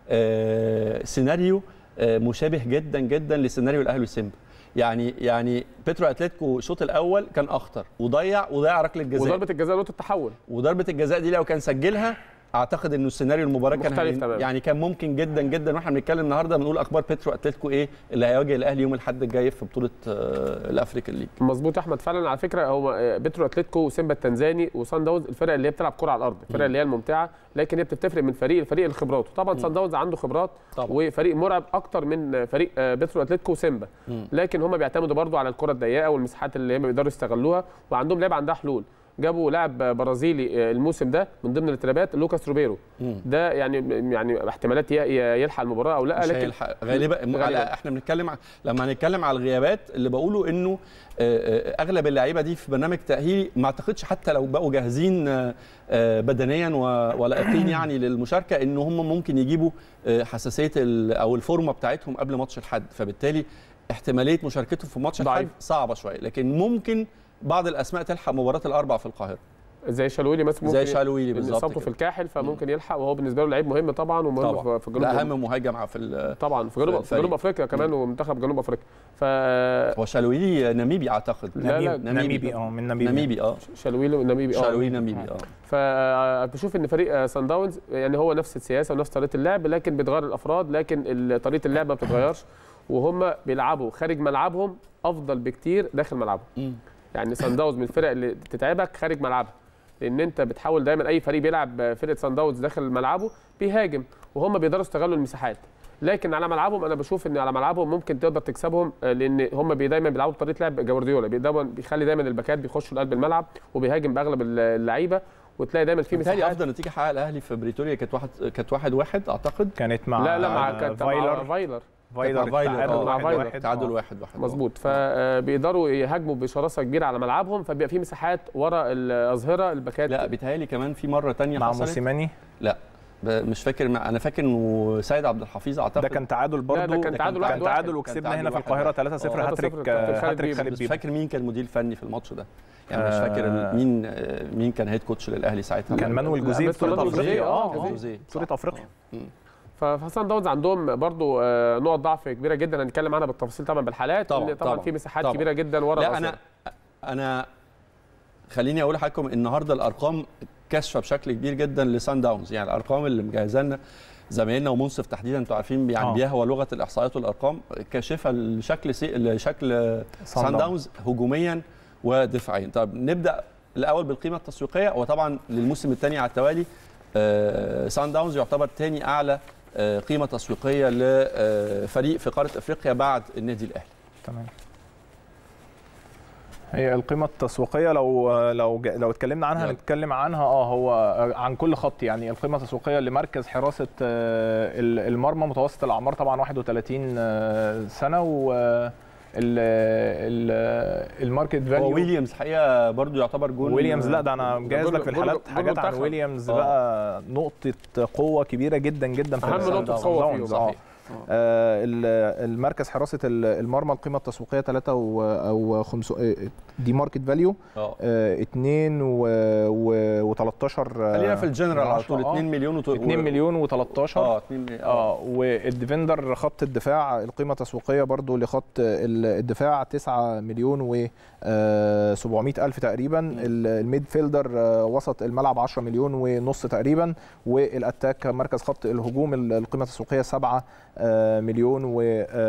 آه، سيناريو آه، مشابه جدا جدا لسيناريو الاهلي وسيمبا يعني يعني بيترو اتلتيكو الشوط الاول كان اخطر وضيع وضيع ركله جزاء وضربه الجزاء نقطه التحول وضربه الجزاء دي لو كان سجلها اعتقد انه السيناريو المباراه كان مختلف هين- تماماً. يعني كان ممكن جدا جدا واحنا بنتكلم النهارده بنقول اخبار بيترو اتلتيكو ايه اللي هيواجه الاهلي يوم الاحد الجاي في بطوله آه، الافريكان ليج مظبوط يا احمد فعلا على فكره هو آه، بيترو اتلتيكو وسيمبا التنزاني وسان داونز الفرق اللي هي بتلعب كره على الارض الفرق اللي هي الممتعه لكن هي بتفرق من فريق لفريق الخبرات طبعا سان داونز عنده خبرات طبعا. وفريق مرعب اكتر من فريق آه، بيترو اتلتيكو وسيمبا مم. لكن هم بيعتمدوا برضو على الكره الضيقه والمساحات اللي هم بيقدروا يستغلوها وعندهم لعيبه عندها حلول جابوا لاعب برازيلي آه، الموسم ده من ضمن التدريبات لوكاس روبيرو مم. ده يعني يعني احتمالات ي- ي- يلحق المباراه او لا مش لكن هيلحق غالبا غالباً. على احنا بنتكلم ع- لما هنتكلم على الغيابات اللي بقوله انه آه، آه، اغلب اللعيبه دي في برنامج تاهيلي ما اعتقدش حتى لو بقوا جاهزين آه، آه، بدنيا و- ولائقين يعني للمشاركه ان هم ممكن يجيبوا آه، حساسيه ال- او الفورمه بتاعتهم قبل ماتش الحد فبالتالي احتماليه مشاركتهم في ماتش ضعيف. الحد صعبه شويه لكن ممكن بعض الاسماء تلحق مباراه الاربع في القاهره زي شالويلي مثلا زي ممكن شالويلي إن بالظبط اصابته في كده. الكاحل فممكن يلحق وهو بالنسبه له لعيب مهم طبعا ومهم طبعا في- في جنوب ده اهم مهاجم في ال- طبعا في جنوب في الفريق. جنوب افريقيا كمان ومنتخب جنوب افريقيا ف هو شالويلي ناميبي اعتقد لا، لا، ناميبي اه من ناميبي ناميبي اه شالويلي وناميبي اه شالويلي ناميبي اه فبشوف ان فريق سان داونز يعني هو نفس السياسه ونفس طريقه اللعب لكن بيتغير الافراد لكن ال- طريقه اللعب ما بتتغيرش وهم بيلعبوا خارج ملعبهم افضل بكتير داخل ملعبهم مم. يعني سان داونز من الفرق اللي تتعبك خارج ملعبها لان انت بتحاول دايما اي فريق بيلعب فرقه سان داونز داخل ملعبه بيهاجم وهم بيقدروا يستغلوا المساحات لكن على ملعبهم انا بشوف ان على ملعبهم ممكن تقدر تكسبهم آه، لان هم بي دايما بيلعبوا بطريقه لعب جوارديولا بي- دايما بيخلي دايما الباكات بيخشوا لقلب الملعب وبيهاجم باغلب اللعيبه وتلاقي دايما في بالتالي مساحات افضل نتيجه حققها الاهلي في بريتوريا كانت واحد كانت واحد واحد اعتقد كانت مع لا لا مع كانت مع فايلر فايلر فايلر كانت مع فايلر، التعادل آه، مع واحد فايلر. واحد. تعادل آه. واحد واحد مظبوط فبيقدروا يهاجموا بشراسه كبيره على ملعبهم فبيبقى في مساحات ورا الاظهره الباكات لا بيتهيألي كمان في مره تانية مع حصلت موسيماني ب- مش فاكر مع- انا فاكر انه سيد عبد الحفيظ اعتقد ده كان تعادل برضه ده كان تعادل واحد كان واحد. تعادل كان وكسبنا تعادل هنا في واحد القاهره واحد. 3-0 آه، هاتريك 3-0 كابتن خالد هاتريك بيبو. خالد مش بيبو فاكر مين كان المدير الفني في الماتش ده يعني مش آه، فاكر مين آه، مين كان هيد كوتش للاهلي ساعتها كان مانويل لا، جوزيه بس بطوله مانويل افريقيا جوزيه، اه آه، آه، جوزيه. بطوله صح. افريقيا فحسن داونز عندهم برضو آه، نقط ضعف كبيره جدا هنتكلم عنها بالتفاصيل طبعا بالحالات طبعاً، اللي طبعا طبعاً، في مساحات طبعاً. كبيره جدا ورا لا الأوساط. انا انا خليني اقول لحضراتكم النهارده الارقام كاشفه بشكل كبير جدا لسان داونز يعني الارقام اللي مجهزه لنا زمايلنا ومنصف تحديدا انتوا عارفين يعني آه. بيهوى لغه الاحصائيات والارقام كاشفه لشكل سي... لشكل سان داونز هجوميا ودفاعيا طب نبدا الاول بالقيمه التسويقيه وطبعا للموسم الثاني على التوالي آه، سان داونز يعتبر ثاني اعلى آه، قيمه تسويقيه لفريق في قاره افريقيا بعد النادي الاهلي تمام هي القيمة التسويقية لو لو ج- لو اتكلمنا عنها يلا. نتكلم عنها اه هو عن كل خط يعني القيمة التسويقية لمركز حراسة آه، ال- المرمى متوسط الأعمار طبعا 31 آه، سنة و ال- ال- الماركت هو فاليو ويليامز حقيقه برضو يعتبر جول ويليامز لا ده انا مجهز جول- لك في جول- الحالات جول حاجات عن منتخب. ويليامز آه. بقى نقطة قوة كبيرة جدا جدا في أهم السان نقطة داونز. قوة فيه، داونز، صحيح. آه، ال- المركز حراسه ال- المرمى القيمه التسويقيه 3 و- او 5 دي ماركت فاليو اه 2 و 13 خلينا في الجنرال على طول 2 2 مليون وت... 2 مليون و13 اه 2 مليون اه والديفندر خط الدفاع القيمه التسويقيه برضو لخط ال- الدفاع 9 مليون و 700 الف تقريبا ال- الميد فيلدر آه، وسط الملعب 10 مليون ونص تقريبا والاتاك مركز خط الهجوم ال- القيمه التسويقيه 7 آه، مليون و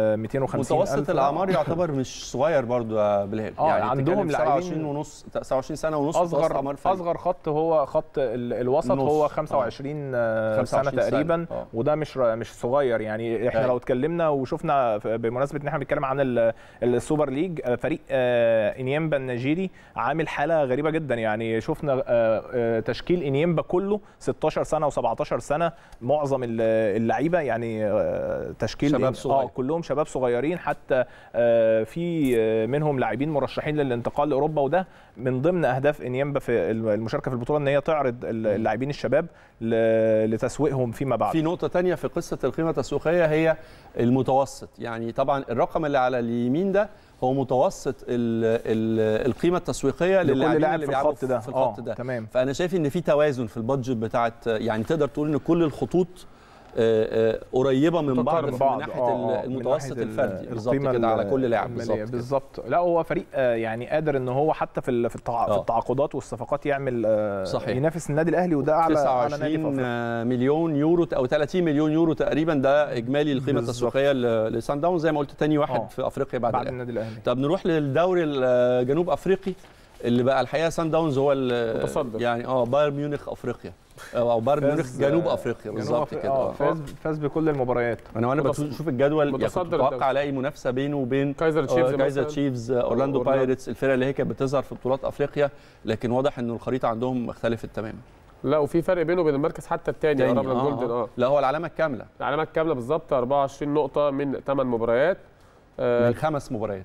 250 متوسط الف الاعمار يعتبر مش صغير برضو يا بالهلال آه، يعني عندهم بتتكلم 27 لاعبين- ونص 27 سنه ونص متوسط اصغر أعمار الفريق. اصغر خط هو خط ال- الوسط النص. هو آه. 25 آه، سنه 25 سنة. تقريبا آه. وده مش ر- مش صغير يعني احنا أيوة. لو اتكلمنا وشفنا ف- بمناسبه ان احنا بنتكلم عن ال- السوبر ليج آه، فريق آه، انيمبا النيجيري عامل حاله غريبه جدا يعني شفنا آه، آه، تشكيل انيمبا كله 16 سنه و17 سنه معظم ال- اللعيبه يعني آه، تشكيل شباب إن- صغير. اه كلهم شباب صغيرين حتى آه، في آه، منهم لاعبين مرشحين للانتقال لاوروبا وده من ضمن اهداف انيمبا في المشاركه في البطوله ان هي تعرض اللاعبين الشباب ل- لتسويقهم فيما بعد في نقطة تانية في قصة القيمة التسويقية هي المتوسط يعني طبعا الرقم اللي على اليمين ده هو متوسط ال ال القيمة التسويقية لكل للاعبين لاعب اللي في بيلعبوا الخط ده في الخط آه، ده تمام فأنا شايف إن في توازن في البادجت بتاعت يعني تقدر تقول إن كل الخطوط آه، آه، قريبة من بعض متقاربة من بعض. ناحية آه، آه، من المتوسط ناحية ال- الفردي بالظبط القيمة كده على كل لاعب المالية. بالظبط كده. بالظبط لا هو فريق آه، يعني قادر ان هو حتى في ال- في التع- في آه. التعاقدات والصفقات يعمل آه، صحيح. ينافس النادي الاهلي وده اعلى اعلى نادي في 29 افريقيا مليون يورو او 30 مليون يورو تقريبا ده اجمالي القيمه بالظبط. التسويقيه ل- لسان داونز زي ما قلت تاني واحد آه. في افريقيا بعد, بعد الأهلي. النادي الاهلي طب نروح للدوري الجنوب افريقي اللي بقى الحقيقه سان داونز هو ال- متصدر. يعني اه بايرن ميونخ افريقيا او أو بايرن ميونخ فاز- جنوب افريقيا جنوب بالظبط أفريقيا- كده اه آه. فاز فاز بكل المباريات انا وانا متص- بشوف الجدول يعني كنت متصدر متوقع الدوري. الاقي منافسه بينه وبين كايزر آه، تشيفز كايزر مثلاً. تشيفز آه، اورلاندو أورلاندو. بايرتس الفرق اللي هي كانت بتظهر في بطولات افريقيا لكن واضح انه الخريطه عندهم اختلفت تماما لا وفي فرق بينه وبين المركز حتى الثاني تاني، قرب آه، الجولدن آه. اه لا هو العلامه الكامله العلامه الكامله بالظبط 24 نقطه من 8 مباريات آه من خمس مباريات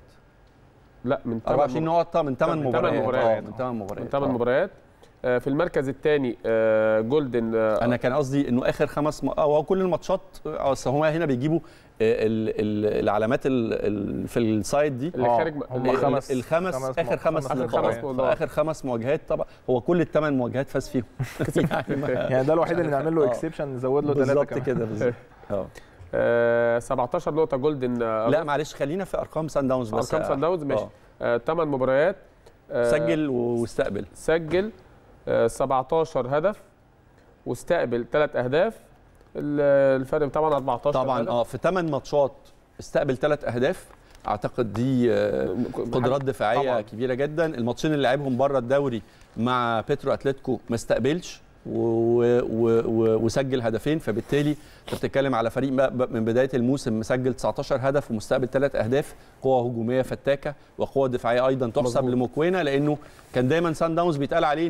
لا من 24 8 نقطة من 8 من تمن مباريات مباريات. آه، من 8 مباريات من 8 آه. مباريات آه في المركز الثاني آه جولدن آه انا كان قصدي انه اخر خمس م... اه هو كل الماتشات آه، اصل هم هنا بيجيبوا آه، ال... ال... العلامات ال... ال... في السايد دي اللي آه، خارج هم ال- خمس- الخمس خمس اخر م- خمس خمس لقاءات مواجهات. آه، اخر خمس مواجهات طبعا هو كل الثمان مواجهات فاز فيهم يعني ما- يعني ده الوحيد اللي نعمل له آه. اكسبشن نزود له ثلاثه بالظبط كمان كده بالظبط اه آه 17 نقطه جولدن آه لا معلش خلينا في ارقام سان داونز بس ارقام سان داونز ماشي آه. آه 8 مباريات آه سجل واستقبل سجل آه 17 هدف واستقبل 3 اهداف ال- الفرق طبعا 14 طبعا هدف. اه في 8 ماتشات استقبل ثلاث اهداف اعتقد دي آه، قدرات دفاعيه طبعاً. طبعا. كبيره جدا الماتشين اللي لعبهم بره الدوري مع بيترو اتلتيكو ما استقبلش و... و... و... وسجل هدفين فبالتالي انت بتتكلم على فريق بقى- بقى من بدايه الموسم مسجل 19 هدف ومستقبل ثلاث اهداف قوه هجوميه فتاكه وقوه دفاعيه ايضا تحسب مظبوط. لموكوينا لانه كان دايما سان داونز بيتقال عليه انه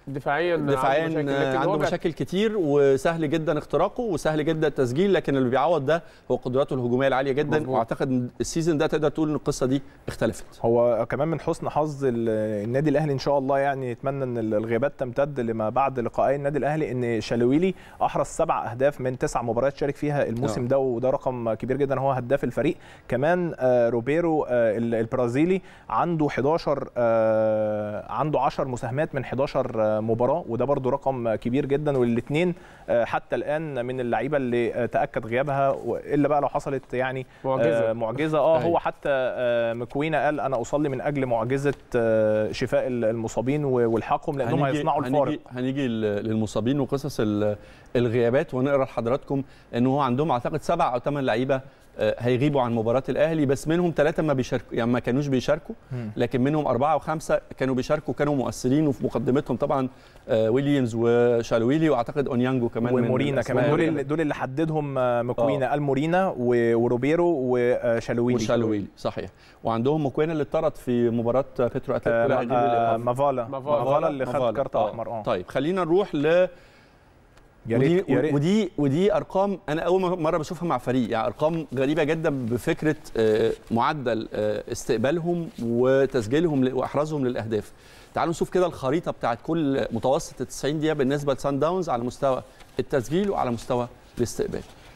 دفاعيا عنده دفاعيا مشاكل، لكن هو عنده بيعت- مشاكل كتير وسهل جدا اختراقه وسهل جدا التسجيل لكن اللي بيعوض ده هو قدراته الهجوميه العاليه جدا مظبوط. واعتقد ان السيزون ده تقدر تقول ان القصه دي اختلفت هو كمان من حسن حظ ال- النادي الاهلي ان شاء الله يعني نتمنى ان الغيابات تمتد لما بعد لقائي النادي الاهلي ان شالويلي احرز سبع اهداف من تسع مباريات شارك فيها الموسم آه. ده وده رقم كبير جدا هو هداف الفريق كمان آه، روبيرو آه، ال- البرازيلي عنده 11 آه، عنده 10 مساهمات من 11 آه، مباراه وده برده رقم كبير جدا والاثنين حتى الان من اللعيبه اللي آه، تاكد غيابها و- الا بقى لو حصلت يعني معجزة. آه، معجزه اه أيوة. هو حتى آه، مكوينا قال انا اصلي من اجل معجزه آه، شفاء المصابين و- والحاقهم لانهم هنيجي- هيصنعوا الفارق هنيجي, هنيجي ل- للمصابين وقصص ال- الغيابات ونقرا لحضراتكم ان هو عندهم اعتقد سبع او ثمان لعيبه آه، هيغيبوا عن مباراه الاهلي بس منهم ثلاثه ما بيشاركوا يعني ما كانوش بيشاركوا مم. لكن منهم اربعه وخمسه كانوا بيشاركوا كانوا مؤثرين وفي مقدمتهم طبعا آه، ويليامز وشالويلي واعتقد اونيانجو كمان من ومورينا الأسماء كمان دول اللي- اللي دول اللي حددهم آه، مكوينا قال مورينا و- وروبيرو وشالويلي وشالويلي صحيح وعندهم مكوينا اللي اتطرد في مباراه بيترو آه، اتلتيكو لا، هيجيب آه، الإيقاف. مافالا مافالا. مافالا اللي خد مافالا. كارت آه. احمر اه طيب خلينا نروح ل يا ودي, ريت يا ريت ودي ودي ارقام انا اول مره بشوفها مع فريق يعني ارقام غريبه جدا بفكره آه، معدل آه، استقبالهم وتسجيلهم ل- واحرازهم للاهداف تعالوا نشوف كده الخريطه بتاعت كل متوسط ال 90 دقيقه بالنسبه لسان داونز على مستوى التسجيل وعلى مستوى الاستقبال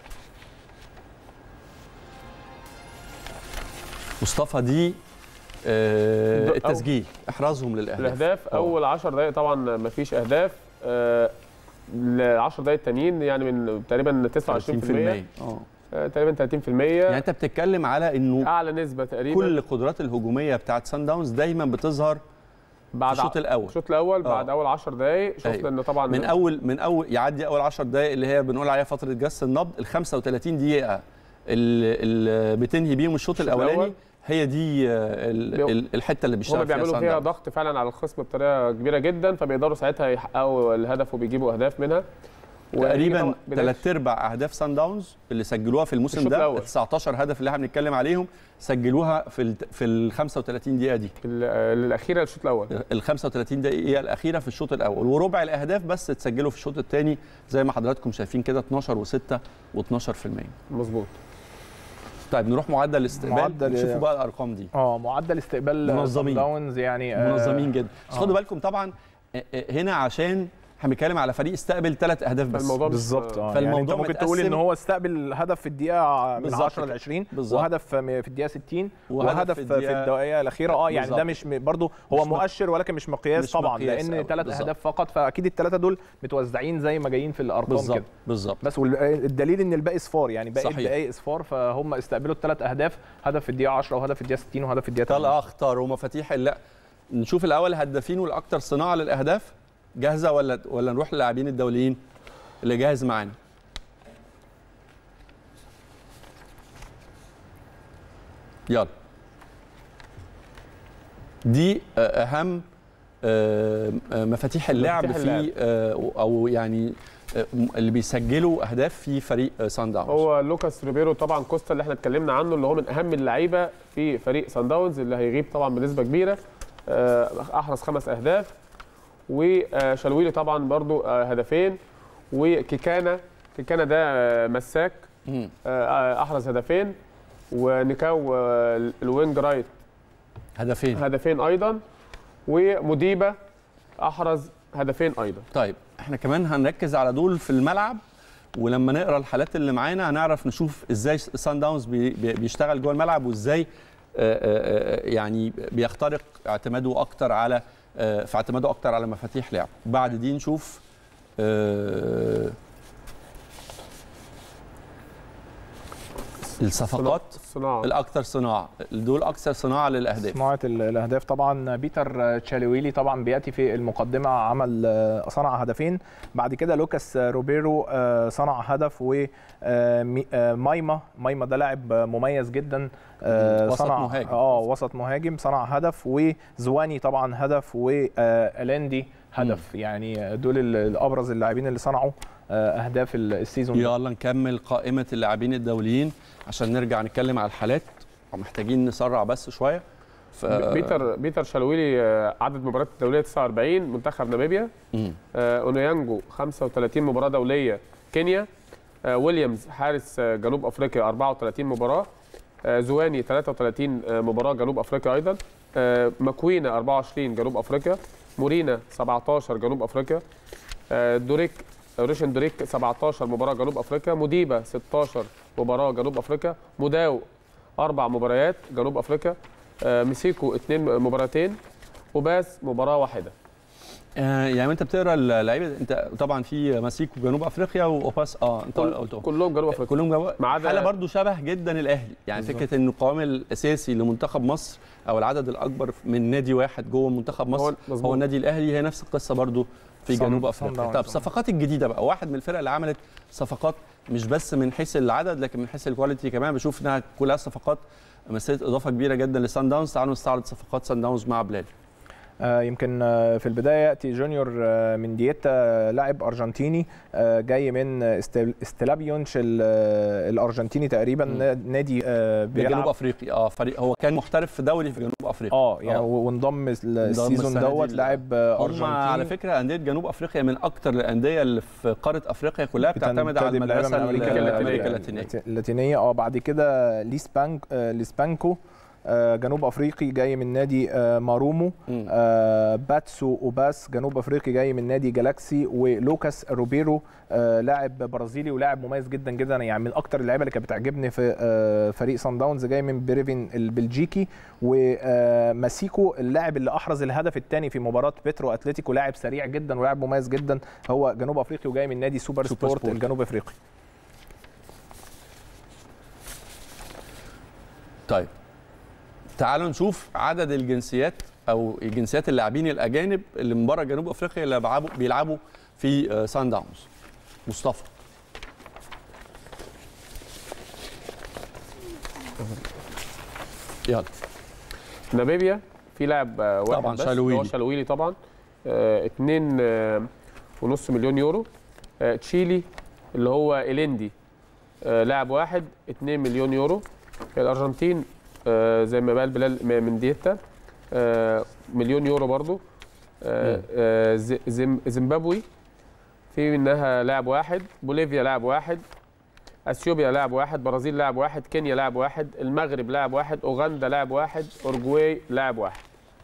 مصطفى دي آه، ده- أو- التسجيل احرازهم للاهداف الاهداف آه. اول 10 دقائق طبعا ما فيش اهداف آه، ال 10 دقائق التانيين يعني من تقريبا 29% 30% اه آه، تقريبا 30% يعني انت بتتكلم على انه اعلى نسبه تقريبا كل القدرات الهجوميه بتاعت سان داونز دايما بتظهر بعد في الشوط الاول الشوط الاول آه. بعد اول 10 دقائق شفنا أيوة. ان طبعا من اول من اول يعدي اول 10 دقائق اللي هي بنقول عليها فتره جس النبض ال 35 دقيقه اللي, اللي بتنهي بيهم الشوط الشوط الاولاني الأول. هي دي آه، ال- بيو- ال- الحته اللي هم بيشتغل فيها بيعملوا سان فيها داونز. ضغط فعلا على الخصم بطريقه كبيره جدا فبيقدروا ساعتها يحققوا الهدف وبيجيبوا اهداف منها وهنيجي تقريبا طبعاً بداية ثلاث ارباع اهداف سان داونز اللي سجلوها في الموسم الشوط ده الأول. ال 19 هدف اللي احنا بنتكلم عليهم سجلوها في ال في ال 35 دقيقه دي ال- آه، الاخيره الشوط الاول ال 35 دقيقة الأخيرة في الشوط الأول وربع الأهداف بس اتسجلوا في الشوط الثاني زي ما حضراتكم شايفين كده 12 و6 و12% مظبوط طيب نروح معدل الاستقبال معدل- نشوفوا بقى الأرقام دي اه معدل استقبال منظمين. صن داونز يعني آه، منظمين جدا بس آه. خدوا بالكم طبعا آه، آه، هنا عشان احنا بنتكلم على فريق استقبل ثلاث أهداف بس فالموضوع مش- بالظبط اه فالموضوع يعني انت ممكن تقول متقسم- ان هو استقبل هدف في الدقيقه من بالظبط 10 ل كده. 20 بالظبط. وهدف في الدقيقه 60 وهدف وهدف في في الدقيقة- الدقيقه الاخيره اه يعني بالظبط. ده مش م- برضه هو مش م- مؤشر ولكن مش مقياس مش طبعا مقياس لان أوي. ثلاث بالظبط. اهداف فقط فاكيد الثلاثه دول متوزعين زي ما جايين في الارقام بالظبط كده بالظبط بس والدليل ان الباقي صفار يعني باقي صحيح. الدقايق صفار فهم استقبلوا الثلاث اهداف هدف في الدقيقه 10 وهدف في الدقيقه 60 وهدف في الدقيقه 80. الأخطر ومفاتيح لا نشوف الأول الهدافين والأكثر صناعة للأهداف جاهزة ولا ولا نروح للاعبين الدوليين اللي جاهز معانا يلا دي آه، اهم آه، آه، مفاتيح اللعب مفاتيح في آه، او يعني آه، اللي بيسجلوا اهداف في فريق آه، سان داونز هو لوكاس ريبيرو طبعا كوستا اللي احنا اتكلمنا عنه اللي هو من اهم اللعيبه في فريق سان داونز اللي هيغيب طبعا بنسبه كبيره آه، احرز خمس اهداف وشلويلي طبعا برضو آه، هدفين وكيكانا كيكانا ده آه، مساك مم. آه، احرز هدفين ونيكاو آه، الوينج رايت هدفين هدفين ايضا ومديبه احرز هدفين ايضا طيب احنا كمان هنركز على دول في الملعب ولما نقرا الحالات اللي معانا هنعرف نشوف ازاي سان داونز بي بي- بيشتغل جوه الملعب وازاي آه، آه، آه، يعني بيخترق اعتماده اكتر على آه، في اعتماده اكتر على مفاتيح لعب بعد دي نشوف آه، الصفقات الصناعه الاكثر صناعه دول اكثر صناعه للاهداف صناعه ال- الاهداف طبعا بيتر تشالويلي طبعا بياتي في المقدمه عمل آه، صنع هدفين بعد كده لوكاس روبيرو آه، صنع هدف ومايما مايما ده لاعب مميز جدا آه، وسط صنع مهاجم. اه وسط مهاجم صنع هدف وزواني طبعا هدف والاندي هدف يعني دول ال- الابرز اللاعبين اللي صنعوا آه، اهداف ال- السيزون ده. يلا نكمل قائمة اللاعبين الدوليين عشان نرجع نتكلم على الحالات ومحتاجين نسرع بس شوية ف... بيتر بيتر شالويلي آه، عدد مباريات دوليه 49 منتخب ناميبيا مم. آه، اونيانجو 35 مباراه دوليه كينيا آه، ويليامز حارس آه، جنوب افريقيا 34 مباراه آه، زواني 33 آه، مباراه جنوب افريقيا ايضا آه، ماكوينا 24 جنوب افريقيا مورينا 17 جنوب افريقيا آه، دوريك روشن دوريك 17 مباراه جنوب افريقيا موديبا 16 مباراه جنوب افريقيا موداو اربع مباريات جنوب افريقيا آه، مسيكو اثنين مباراتين وباس مباراه واحده آه يعني انت بتقرا اللعيبه انت طبعا في ماسيكو جنوب افريقيا واوباس اه انت كل- قلتهم كلهم جنوب افريقيا كلهم جنوب ما عدا- حاله برضو شبه جدا الاهلي يعني بالظبط. فكره ان القوام الاساسي لمنتخب مصر او العدد الاكبر من نادي واحد جوه منتخب مصر هو- هو, مظبوط. هو النادي الاهلي هي نفس القصه برضو في صن- جنوب صن افريقيا داونز. طب الصفقات الجديده بقى واحد من الفرق اللي عملت صفقات مش بس من حيث العدد لكن من حيث الكواليتي كمان بشوف انها كلها صفقات مثلت اضافه كبيره جدا لسان داونز تعالوا نستعرض صفقات سان داونز مع بلال آه، يمكن آه، في البدايه ياتي جونيور آه، من دييتا آه، لاعب ارجنتيني آه، جاي من استل- استلابيونش ال- آه، الارجنتيني تقريبا مم. نا- نادي آه، جنوب بيلعب افريقيا اه فريق هو كان محترف في دوري في جنوب افريقيا اه يعني آه. وانضم السيزون السنة دي دوت ال- لاعب آه، هم ارجنتيني على فكره انديه جنوب افريقيا من اكتر الانديه اللي في قاره افريقيا كلها بتعتمد على بتنتدب لعيبة المدرسه من أمريكا ال- اللاتينية. امريكا اللاتينيه اللاتينيه اه بعد كده ليسبانك آه، ليسبانكو آه، جنوب افريقي جاي من نادي آه، مارومو مم. آه، باتسو اوباس جنوب افريقي جاي من نادي جالاكسي ولوكاس روبيرو آه، لاعب برازيلي ولاعب مميز جدا جدا يعني من اكتر اللعيبه اللي كانت بتعجبني في آه، فريق سان داونز جاي من بريفين البلجيكي وماسيكو اللاعب اللي احرز الهدف الثاني في مباراه بيترو اتلتيكو لاعب سريع جدا ولاعب مميز جدا هو جنوب افريقي وجاي من نادي سوبر, سوبر سبورت, سبورت. الجنوب افريقي طيب تعالوا نشوف عدد الجنسيات او جنسيات اللاعبين الاجانب اللي من بره جنوب افريقيا اللي بيلعبوا بيلعبوا في آه، سان داونز مصطفى يلا ناميبيا في لاعب آه، واحد طبعاً بس شالويلي. اللي هو شالويلي طبعا آه، اتنين آه، ونص مليون يورو آه، تشيلي اللي هو إليندي آه، لاعب واحد 2 مليون يورو الأرجنتين آه، زي ما قال بلال م- من ديتا آه، مليون يورو برضو آه، مم. آه، ز- زم- زيمبابوي في منها لاعب واحد بوليفيا لاعب واحد اثيوبيا لاعب واحد برازيل لاعب واحد كينيا لاعب واحد المغرب لاعب واحد اوغندا لاعب واحد اورجواي لاعب واحد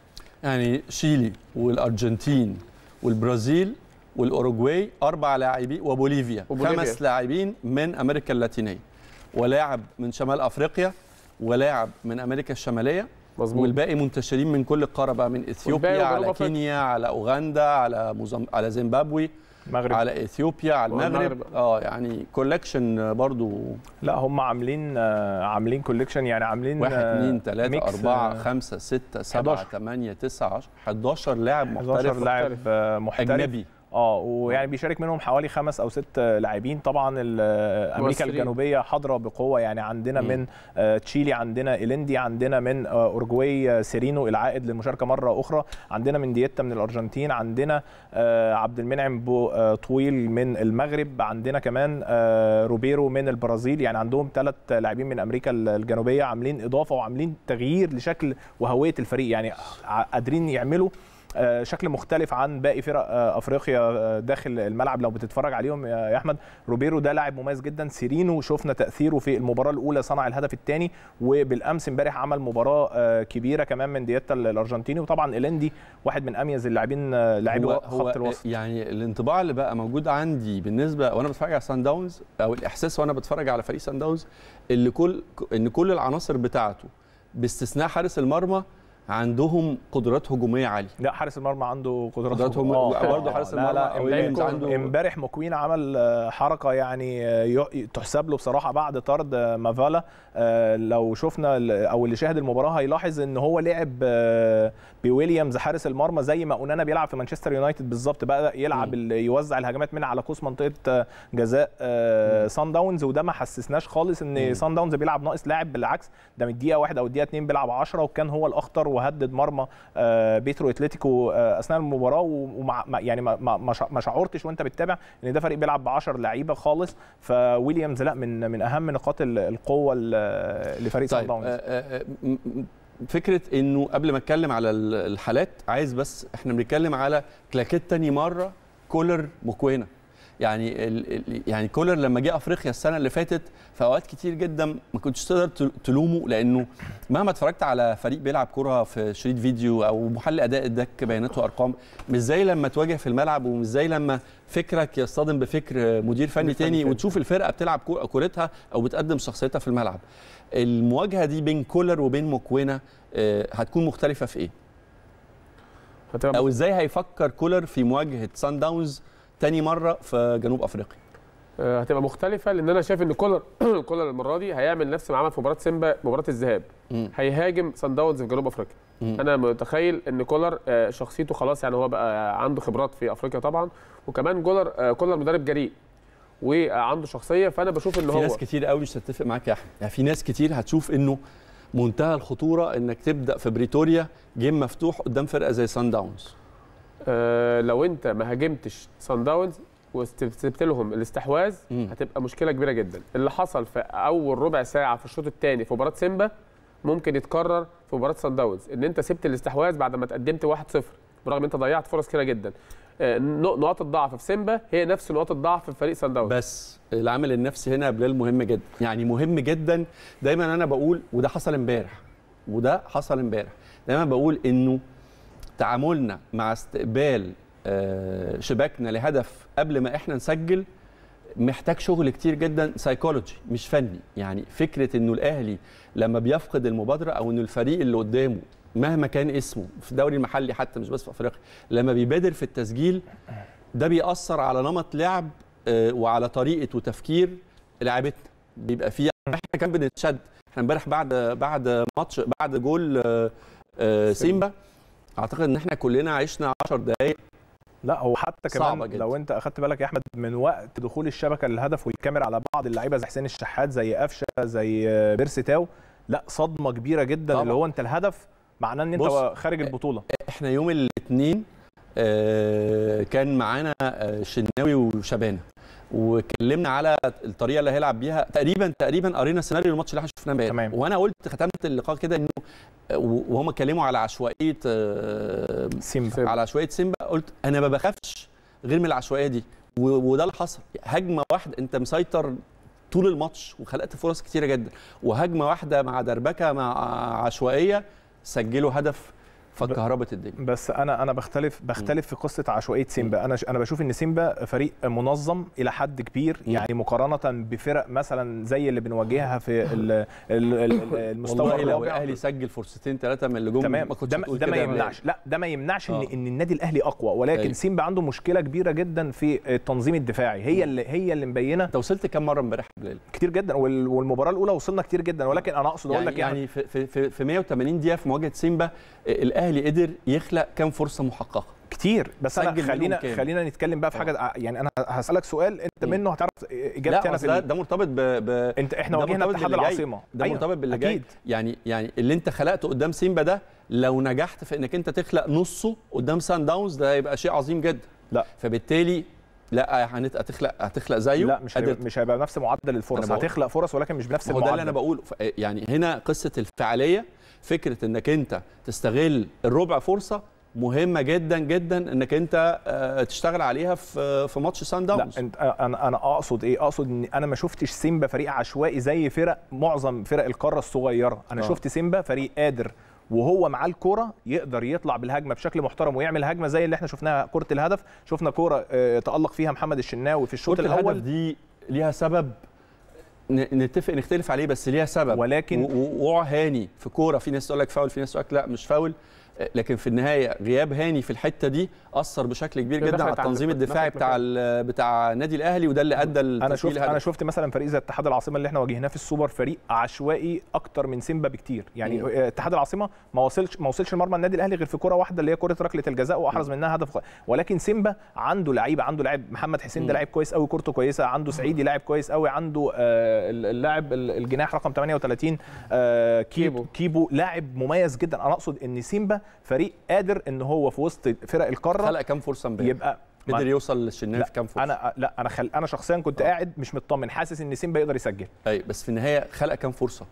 يعني شيلي والارجنتين والبرازيل والاوروجواي اربع لاعبين وبوليفيا وبوليفيا. خمس لاعبين من امريكا اللاتينيه ولاعب من شمال افريقيا ولاعب من امريكا الشماليه مظبوط والباقي منتشرين من كل القاره بقى من اثيوبيا والباقي على جنوب أفريقيا. كينيا على اوغندا على موزم... على زيمبابوي المغرب على اثيوبيا على المغرب والمغرب. اه يعني كولكشن برضو لا هم عاملين آه، عاملين كوليكشن يعني عاملين واحد آه، اثنين ثلاثة ميكس، أربعة آه، خمسة ستة سبعة 11. ثمانية تسعة 10 11 لاعب 11 محترف لاعب آه، محترف أجنبي اه ويعني بيشارك منهم حوالي خمس او ست لاعبين طبعا ال- امريكا مؤثرين. الجنوبيه حاضره بقوه يعني عندنا مم. من آه، تشيلي عندنا إليندي عندنا من آه، اورجواي آه، سيرينو العائد للمشاركه مره اخرى عندنا من دييتا من الارجنتين عندنا آه، عبد المنعم بو آه، طويل من المغرب عندنا كمان آه، روبيرو من البرازيل يعني عندهم ثلاث لاعبين من امريكا الجنوبيه عاملين اضافه وعاملين تغيير لشكل وهويه الفريق يعني ع- قادرين يعملوا آه، شكل مختلف عن باقي فرق آه، افريقيا آه، داخل الملعب لو بتتفرج عليهم يا يا احمد روبيرو ده لاعب مميز جدا سيرينو شفنا تاثيره في المباراه الاولى صنع الهدف الثاني وبالامس امبارح عمل مباراه آه، كبيره كمان من دييتا الارجنتيني وطبعا إليندي واحد من اميز اللاعبين آه، لاعبي هو, هو خط الوسط يعني الانطباع اللي بقى موجود عندي بالنسبه وانا بتفرج على سان داونز او الاحساس وانا بتفرج على فريق سان داونز اللي كل ان كل العناصر بتاعته باستثناء حارس المرمى عندهم قدرات هجوميه عاليه لا حارس المرمى عنده قدرات قدرات هم- آه، برضه آه، حارس لا المرمى لا أو امبارح ويليامز عنده- امبارح مكوين عمل آه، حركه يعني آه، ي- تحسب له بصراحه بعد طرد آه، مافالا آه، لو شفنا ال- او اللي شاهد المباراه هيلاحظ ان هو لعب آه، بويليامز حارس المرمى زي ما اونانا بيلعب في مانشستر يونايتد بالظبط بقى يلعب مم. ال- يوزع الهجمات من على قوس منطقه آه، جزاء آه، سان داونز وده ما حسسناش خالص ان مم. سان داونز بيلعب ناقص لاعب بالعكس ده من الدقيقه واحد او الدقيقه اتنين بيلعب 10 وكان هو الاخطر وهدد مرمى آه، بيترو اتلتيكو آه، اثناء المباراه ومع ما- يعني ما- ما ما شع- ما شعرتش وانت بتتابع ان ده فريق بيلعب ب 10 لعيبه خالص فويليامز لا من من اهم نقاط ال- القوه ال- لفريق سان طيب داونز آه، آه، م- م- فكره انه قبل ما اتكلم على ال- الحالات عايز بس احنا بنتكلم على كلاكيت تاني مره كولر مكوينه يعني ال ال يعني كولر لما جه افريقيا السنه اللي فاتت في اوقات كتير جدا ما كنتش تقدر تل- تلومه لانه مهما اتفرجت على فريق بيلعب كره في شريط فيديو او محل اداء اداك بيانات وارقام مش زي لما تواجه في الملعب ومش زي لما فكرك يصطدم بفكر مدير فني فني تاني تاني. وتشوف الفرقه بتلعب كو- كورتها او بتقدم شخصيتها في الملعب المواجهه دي بين كولر وبين مكوينه آه، هتكون مختلفه في ايه هتبقى او ازاي هيفكر كولر في مواجهه سان داونز تاني مره في جنوب افريقيا آه، هتبقى مختلفه لان انا شايف ان كولر كولر المره دي هيعمل نفس ما عمل في مباراه سيمبا مباراه الذهاب مم. هيهاجم سان داونز في جنوب افريقيا مم. انا متخيل ان كولر آه، شخصيته خلاص يعني هو بقى عنده خبرات في افريقيا طبعا وكمان كولر آه، كولر مدرب جريء وعنده شخصيه فانا بشوف ان في هو ناس كتير قوي مش هتتفق معاك يا احمد يعني في ناس كتير هتشوف انه منتهى الخطوره انك تبدا في بريتوريا جيم مفتوح قدام فرقه زي سان داونز آه، لو انت ما هاجمتش سان داونز وسبت لهم الاستحواذ مم. هتبقى مشكله كبيره جدا اللي حصل في اول ربع ساعه في الشوط الثاني في مباراه سيمبا ممكن يتكرر في مباراه سان داونز ان انت سبت الاستحواذ بعد ما تقدمت 1-0 برغم ان انت ضيعت فرص كتيره جدا آه، نق- نقاط الضعف في سيمبا هي نفس نقاط الضعف في فريق سان داونز بس العامل النفسي هنا يا بلال مهم جدا يعني مهم جدا دايما انا بقول وده حصل امبارح وده حصل امبارح دايما بقول انه تعاملنا مع استقبال آه، شباكنا لهدف قبل ما احنا نسجل محتاج شغل كتير جدا سايكولوجي مش فني يعني فكره انه الاهلي لما بيفقد المبادره او انه الفريق اللي قدامه مهما كان اسمه في الدوري المحلي حتى مش بس في افريقيا لما بيبادر في التسجيل ده بيأثر على نمط لعب آه، وعلى طريقه وتفكير لعيبتنا بيبقى فيه احنا كان بنتشد احنا امبارح بعد بعد ماتش بعد جول آه، آه، سيمبا اعتقد ان احنا كلنا عشنا 10 دقائق لا هو حتى صعبة كمان جدا. لو انت اخدت بالك يا احمد من وقت دخول الشبكه للهدف والكاميرا على بعض اللعيبه زي حسين الشحات زي قفشه زي آه، بيرسي تاو لا صدمه كبيره جدا طبعا. اللي هو انت الهدف معناه ان انت بص، خارج البطوله احنا يوم الاثنين كان معانا آه، شناوي وشبانه وكلمنا على الطريقه اللي هيلعب بيها تقريبا تقريبا قرينا سيناريو الماتش اللي احنا شفناه امبارح تمام. وانا قلت ختمت اللقاء كده انه آه، وهم اتكلموا على عشوائيه آه، سيمبا على عشوائيه سيمبا قلت انا ما بخافش غير من العشوائيه دي و- وده اللي حصل هجمه واحده انت مسيطر طول الماتش وخلقت فرص كتيره جدا وهجمه واحده مع دربكه مع عشوائيه سجلوا هدف فكهربت الدنيا بس انا انا بختلف بختلف في قصه عشوائيه سيمبا انا ش- انا بشوف ان سيمبا فريق منظم الى حد كبير مم. يعني مقارنه بفرق مثلا زي اللي بنواجهها في ال- ال- ال- المستوى والله لو الرابع. الاهلي سجل فرصتين ثلاثه من اللي جم تمام ما كنتش ده, هتقول ده ما كده يا بلال. يمنعش لا ده ما يمنعش ان آه. ان النادي الاهلي اقوى ولكن أيوة. سيمبا عنده مشكله كبيره جدا في التنظيم الدفاعي هي اللي هي اللي مبينه انت وصلت كام مره امبارح يا بلال؟ كتير جدا وال- والمباراه الاولى وصلنا كتير جدا ولكن انا اقصد اقول يعني لك يعني, يعني في, في, في, في 180 دقيقه في مواجهه سيمبا الاهلي قدر يخلق كام فرصه محققه كتير بس سجل انا منهم خلينا كام؟ خلينا نتكلم بقى في حاجه يعني انا هسالك سؤال انت مم. منه هتعرف اجابتي لا انا أصل في ده, ال- ده مرتبط ب, ب انت احنا ده واجهنا مرتبط اتحاد باللي جاي. العاصمه ده أيوة، مرتبط باللي جاي أكيد. يعني يعني اللي انت خلقته قدام سيمبا ده لو نجحت في انك انت تخلق نصه قدام سان داونز ده هيبقى شيء عظيم جدا لا. فبالتالي لا هنت- هتخلق هتخلق زيه لا مش قادر هيبقى مش هيبقى نفس معدل الفرص أنا بقول- هتخلق فرص ولكن مش بنفس هو المعدل ده اللي انا بقوله ف- يعني هنا قصه الفعاليه فكره انك انت تستغل الربع فرصه مهمه جدا جدا انك انت آه، تشتغل عليها في في ماتش سان لا داونز انت انا انا اقصد ايه اقصد ان انا ما شفتش سيمبا فريق عشوائي زي فرق معظم فرق القاره الصغيره انا آه. شفت سيمبا فريق قادر وهو معاه الكرة يقدر يطلع بالهجمه بشكل محترم ويعمل هجمه زي اللي احنا شفناها كره الهدف شفنا كرة آه، تالق فيها محمد الشناوي في الشوط كرة الهدف الاول دي ليها سبب ن- نتفق نختلف عليه بس ليها سبب ولكن- و- و- وقوع هاني في كوره في ناس تقول لك فاول في ناس تقول لك لا مش فاول آه، لكن في النهايه غياب هاني في الحته دي اثر بشكل كبير ده جدا دخلت على على- التنظيم دخلت الدفاعي مكان. بتاع ال- بتاع النادي الاهلي وده اللي ادى انا لتسجيل شفت الهدف. انا شفت مثلا فريق زي اتحاد العاصمه اللي احنا واجهناه في السوبر فريق عشوائي اكتر من سيمبا بكتير يعني مم. آه، اتحاد العاصمه ما وصلش ما وصلش لمرمى النادي الاهلي غير في كره واحده اللي هي كره ركله الجزاء واحرز منها هدف ولكن سيمبا عنده لعيبه عنده لاعب محمد حسين ده مم. لاعب كويس قوي كورته كويسه عنده سعيدي لاعب كويس قوي عنده آه، اللاعب ال- الجناح رقم 38 آه، كيبو كيبو. كيبو لاعب مميز جدا انا اقصد ان سيمبا فريق قادر ان هو في وسط فرق القاره خلق كام فرصه امبارح يبقى ما- قدر يوصل للشناوي في كام فرصه انا لا انا خل... انا شخصيا كنت قاعد مش مطمن حاسس ان سيمبا يقدر يسجل اي بس في النهايه خلق كام فرصه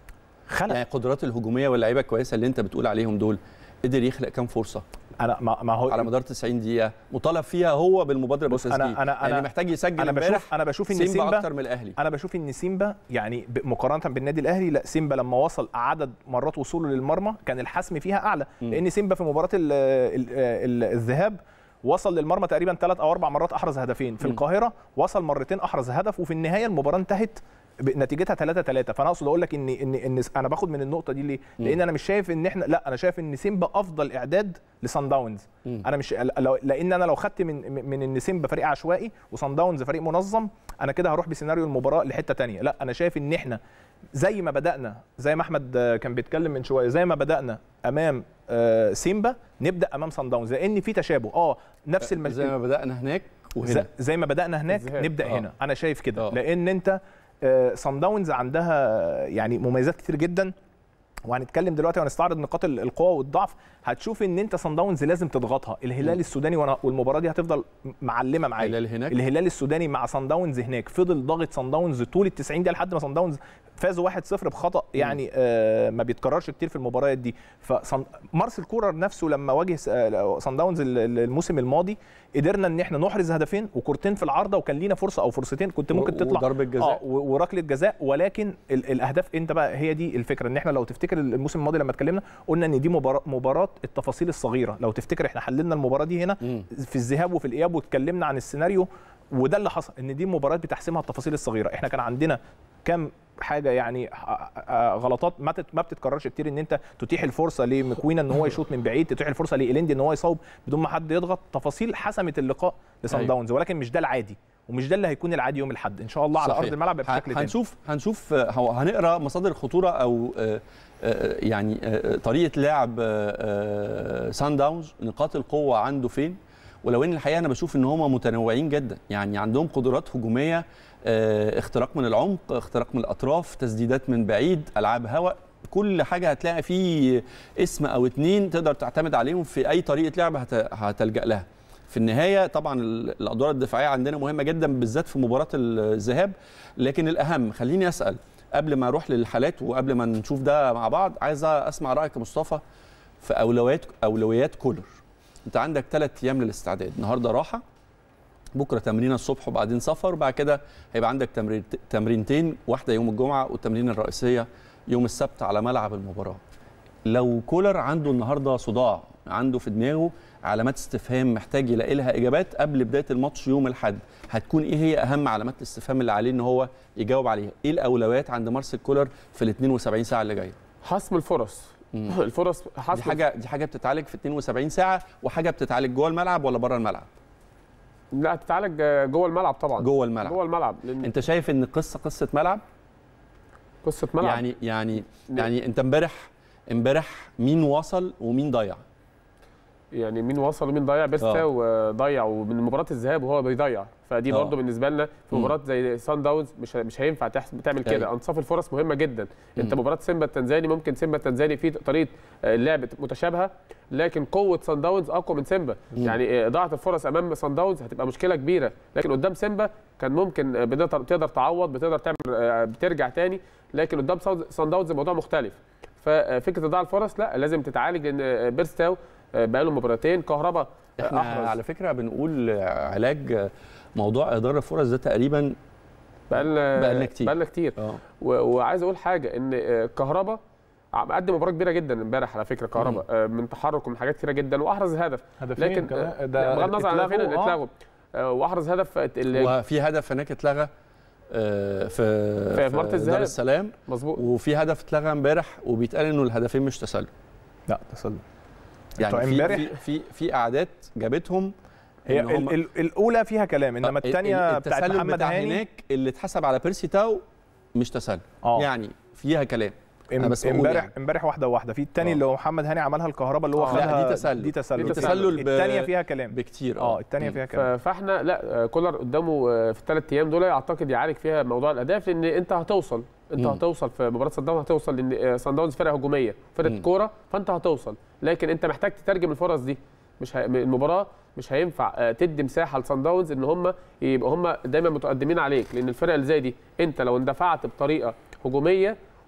خلق يعني القدرات الهجوميه واللعيبه الكويسه اللي انت بتقول عليهم دول قدر يخلق كام فرصه انا ما, ما هو على مدار 90 دقيقه مطالب فيها هو بالمبادره بص، أنا- بالتسجيل أنا- أنا- يعني محتاج يسجل انا امبارح بشوف انا بشوف ان سيمبا سيمبا اكتر من الاهلي انا بشوف ان سيمبا يعني ب- مقارنه بالنادي الاهلي لا سيمبا لما وصل عدد مرات وصوله للمرمى كان الحسم فيها اعلى لان سيمبا في مباراه ال ال ال الذهاب وصل للمرمى تقريبا ثلاث او اربع مرات احرز هدفين في القاهره وصل مرتين احرز هدف وفي النهايه المباراه انتهت ب- نتيجتها 3 3 فانا اقصد اقول لك ان ان ان انا باخد من النقطه دي ليه؟ لان انا مش شايف ان احنا لا انا شايف ان سيمبا افضل اعداد لسان داونز انا مش لو لان انا لو خدت من من ان سيمبا فريق عشوائي وسان داونز فريق منظم انا كده هروح بسيناريو المباراه لحته تانية لا انا شايف ان احنا زي ما بدانا زي ما احمد آه، كان بيتكلم من شويه زي ما بدانا امام آه، سيمبا نبدا امام سان داونز لان في تشابه اه نفس المج... زي ما بدانا هناك زي, وهنا زي ما بدانا هناك الذهاب. نبدا آه. هنا انا شايف كده آه. لان انت آه، صن داونز عندها يعني مميزات كتير جدا وهنتكلم دلوقتي وهنستعرض نقاط ال- القوه والضعف هتشوف ان انت صن داونز لازم تضغطها الهلال السوداني وأنا- والمباراه دي هتفضل معلمه معايا الهلال هناك؟ الهلال السوداني مع صن داونز هناك فضل ضاغط صن داونز طول ال 90 دقيقه لحد ما صن داونز فازوا 1-0 بخطا يعني آه ما بيتكررش كتير في المباريات دي فمارسيل كولر نفسه لما واجه س- آه، صن داونز ال- ال- الموسم الماضي قدرنا ان احنا نحرز هدفين وكورتين في العارضه وكان لينا فرصه او فرصتين كنت ممكن و- تطلع وضربة جزاء. اه و- وركله جزاء ولكن ال- الاهداف انت بقى هي دي الفكره ان احنا لو تفتكر الموسم الماضي لما اتكلمنا قلنا ان دي مباراه مباراه التفاصيل الصغيره لو تفتكر احنا حللنا المباراه دي هنا مم. في الذهاب وفي الاياب واتكلمنا عن السيناريو وده اللي حصل ان دي مباراه بتحسمها التفاصيل الصغيره احنا كان عندنا كام حاجه يعني ح- آه، غلطات ما تت- ما بتتكررش كتير ان انت تتيح الفرصه لمكوينا ان هو يشوط من بعيد تتيح الفرصه لإيليندي ان هو يصوب بدون ما حد يضغط تفاصيل حسمت اللقاء لصن أيوة. داونز ولكن مش ده العادي ومش ده اللي هيكون العادي يوم الاحد ان شاء الله على صحيح. ارض الملعب بشكل ه- تاني هنشوف هنشوف آه، هو- هنقرا مصادر الخطوره او آه، آه، يعني آه، طريقه لعب سان داونز نقاط القوه عنده فين ولو ان الحقيقه انا بشوف ان هم متنوعين جدا يعني عندهم قدرات هجوميه آه، اختراق من العمق اختراق من الاطراف تسديدات من بعيد العاب هواء كل حاجه هتلاقي فيه اسم او اتنين تقدر تعتمد عليهم في اي طريقه لعب هت- هتلجا لها في النهايه طبعا ال- الادوار الدفاعيه عندنا مهمه جدا بالذات في مباراه الذهاب لكن الاهم خليني اسال قبل ما اروح للحالات وقبل ما نشوف ده مع بعض عايز اسمع رايك يا مصطفى في اولويات اولويات كولر انت عندك ثلاث ايام للاستعداد النهارده راحه بكره تمرين الصبح وبعدين سفر وبعد كده هيبقى عندك تمرين تمرينتين واحده يوم الجمعه والتمرين الرئيسيه يوم السبت على ملعب المباراه لو كولر عنده النهارده صداع عنده في دماغه علامات استفهام محتاج يلاقي لها اجابات قبل بدايه الماتش يوم الاحد هتكون ايه هي اهم علامات الاستفهام اللي عليه ان هو يجاوب عليها ايه الاولويات عند مارسيل كولر في ال 72 ساعه اللي جايه حسم الفرص مم. الفرص حسم دي حاجه دي حاجه بتتعالج في 72 ساعه وحاجه بتتعالج جوه الملعب ولا بره الملعب لا تتعالج جوه الملعب طبعا جوه الملعب جوه الملعب لان انت شايف ان القصه قصه ملعب قصه ملعب يعني يعني يعني انت امبارح امبارح مين وصل ومين ضيع يعني مين وصل ومين ضيع بيستا آه. وضيع ومن مباراه الذهاب وهو بيضيع فدي آه. برضه بالنسبه لنا في مم. مباراه زي سان داونز مش مش هينفع تحس- تعمل كده أيوة. انصاف الفرص مهمه جدا انت مم. مباراه سيمبا التنزاني ممكن سيمبا التنزاني في طريقه آه، اللعب متشابهه لكن قوه سان داونز اقوى من سيمبا مم. يعني آه، اضاعه الفرص امام سان داونز هتبقى مشكله كبيره لكن قدام سيمبا كان ممكن آه، بتقدر تقدر تعوض بتقدر تعمل آه، بترجع تاني لكن قدام ساوز- سان داونز الموضوع مختلف ففكره اضاعه الفرص لا لازم تتعالج لان آه، بيرستاو آه، بقاله مباراتين كهربا آه، احنا أحرز. على فكره بنقول علاج موضوع اهدار الفرص ده تقريبا بقالنا بقالنا كتير. بقالنا كتير اه و- وعايز اقول حاجه ان آه، كهربا عم- قدم مباراه كبيره جدا امبارح على فكره كهربا آه، من تحرك ومن حاجات كتيره جدا واحرز هدف هدفين لكن كمان. آه، ده بغض النظر عن اتلغوا، الهدفين اللي آه. اتلغوا آه، واحرز هدف ال- وفي هدف هناك اتلغى آه، في في مباراة الذهاب. دار السلام مظبوط وفي هدف اتلغى امبارح وبيتقال انه الهدفين مش تسلل لا تسلل يعني بتوع في امبارح؟ في في, في اعداد جابتهم هي إن هم- ال ال الاولى فيها كلام انما ال- الثانيه ال- بتاعت التسلل محمد بتاع هاني هناك اللي اتحسب على بيرسي تاو مش تسلل اه يعني فيها كلام أنا بس بقول امبارح يعني. امبارح واحده واحده في الثاني آه. اللي هو محمد هاني عملها الكهرباء اللي هو آه. لا، خدها دي تسلل. دي تسلل دي تسلل ب- الثانيه فيها كلام بكتير اه الثانيه مم. فيها ف- كلام فاحنا لا آه، كولر قدامه آه، في الثلاث ايام دول اعتقد يعالج فيها موضوع الاهداف لان انت هتوصل انت مم. هتوصل في مباراه صن داونز هتوصل لان آه، صن داونز فرقه هجوميه فرقه مم. كوره فانت هتوصل لكن انت محتاج تترجم الفرص دي مش ه... المباراه مش هينفع آه، تدي مساحه لصن داونز ان هم يبقوا هم دايما متقدمين عليك لان الفرقه اللي زي دي انت لو اندفعت بطريقه هجوميه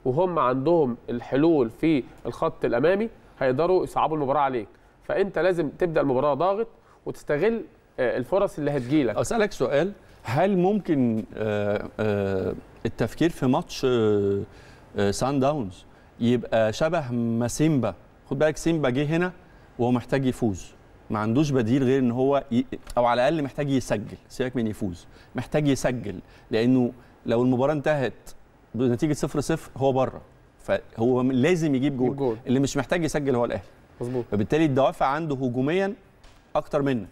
وهم عندهم الحلول في الخط الامامي هيقدروا يصعبوا المباراه عليك فانت لازم تبدا المباراه ضاغط وتستغل آه، الفرص اللي هتجيلك اسالك سؤال هل ممكن آه، آه، التفكير في ماتش آه، آه، سان داونز يبقى شبه ما سيمبا خد بالك سيمبا جه هنا وهو محتاج يفوز ما عندوش بديل غير ان هو ي... او على الاقل محتاج يسجل سيبك من يفوز محتاج يسجل لانه لو المباراه انتهت بنتيجه 0 0 هو بره فهو لازم يجيب جول يجيب جول. اللي مش محتاج يسجل هو الاهلي مظبوط فبالتالي الدوافع عنده هجوميا اكتر منك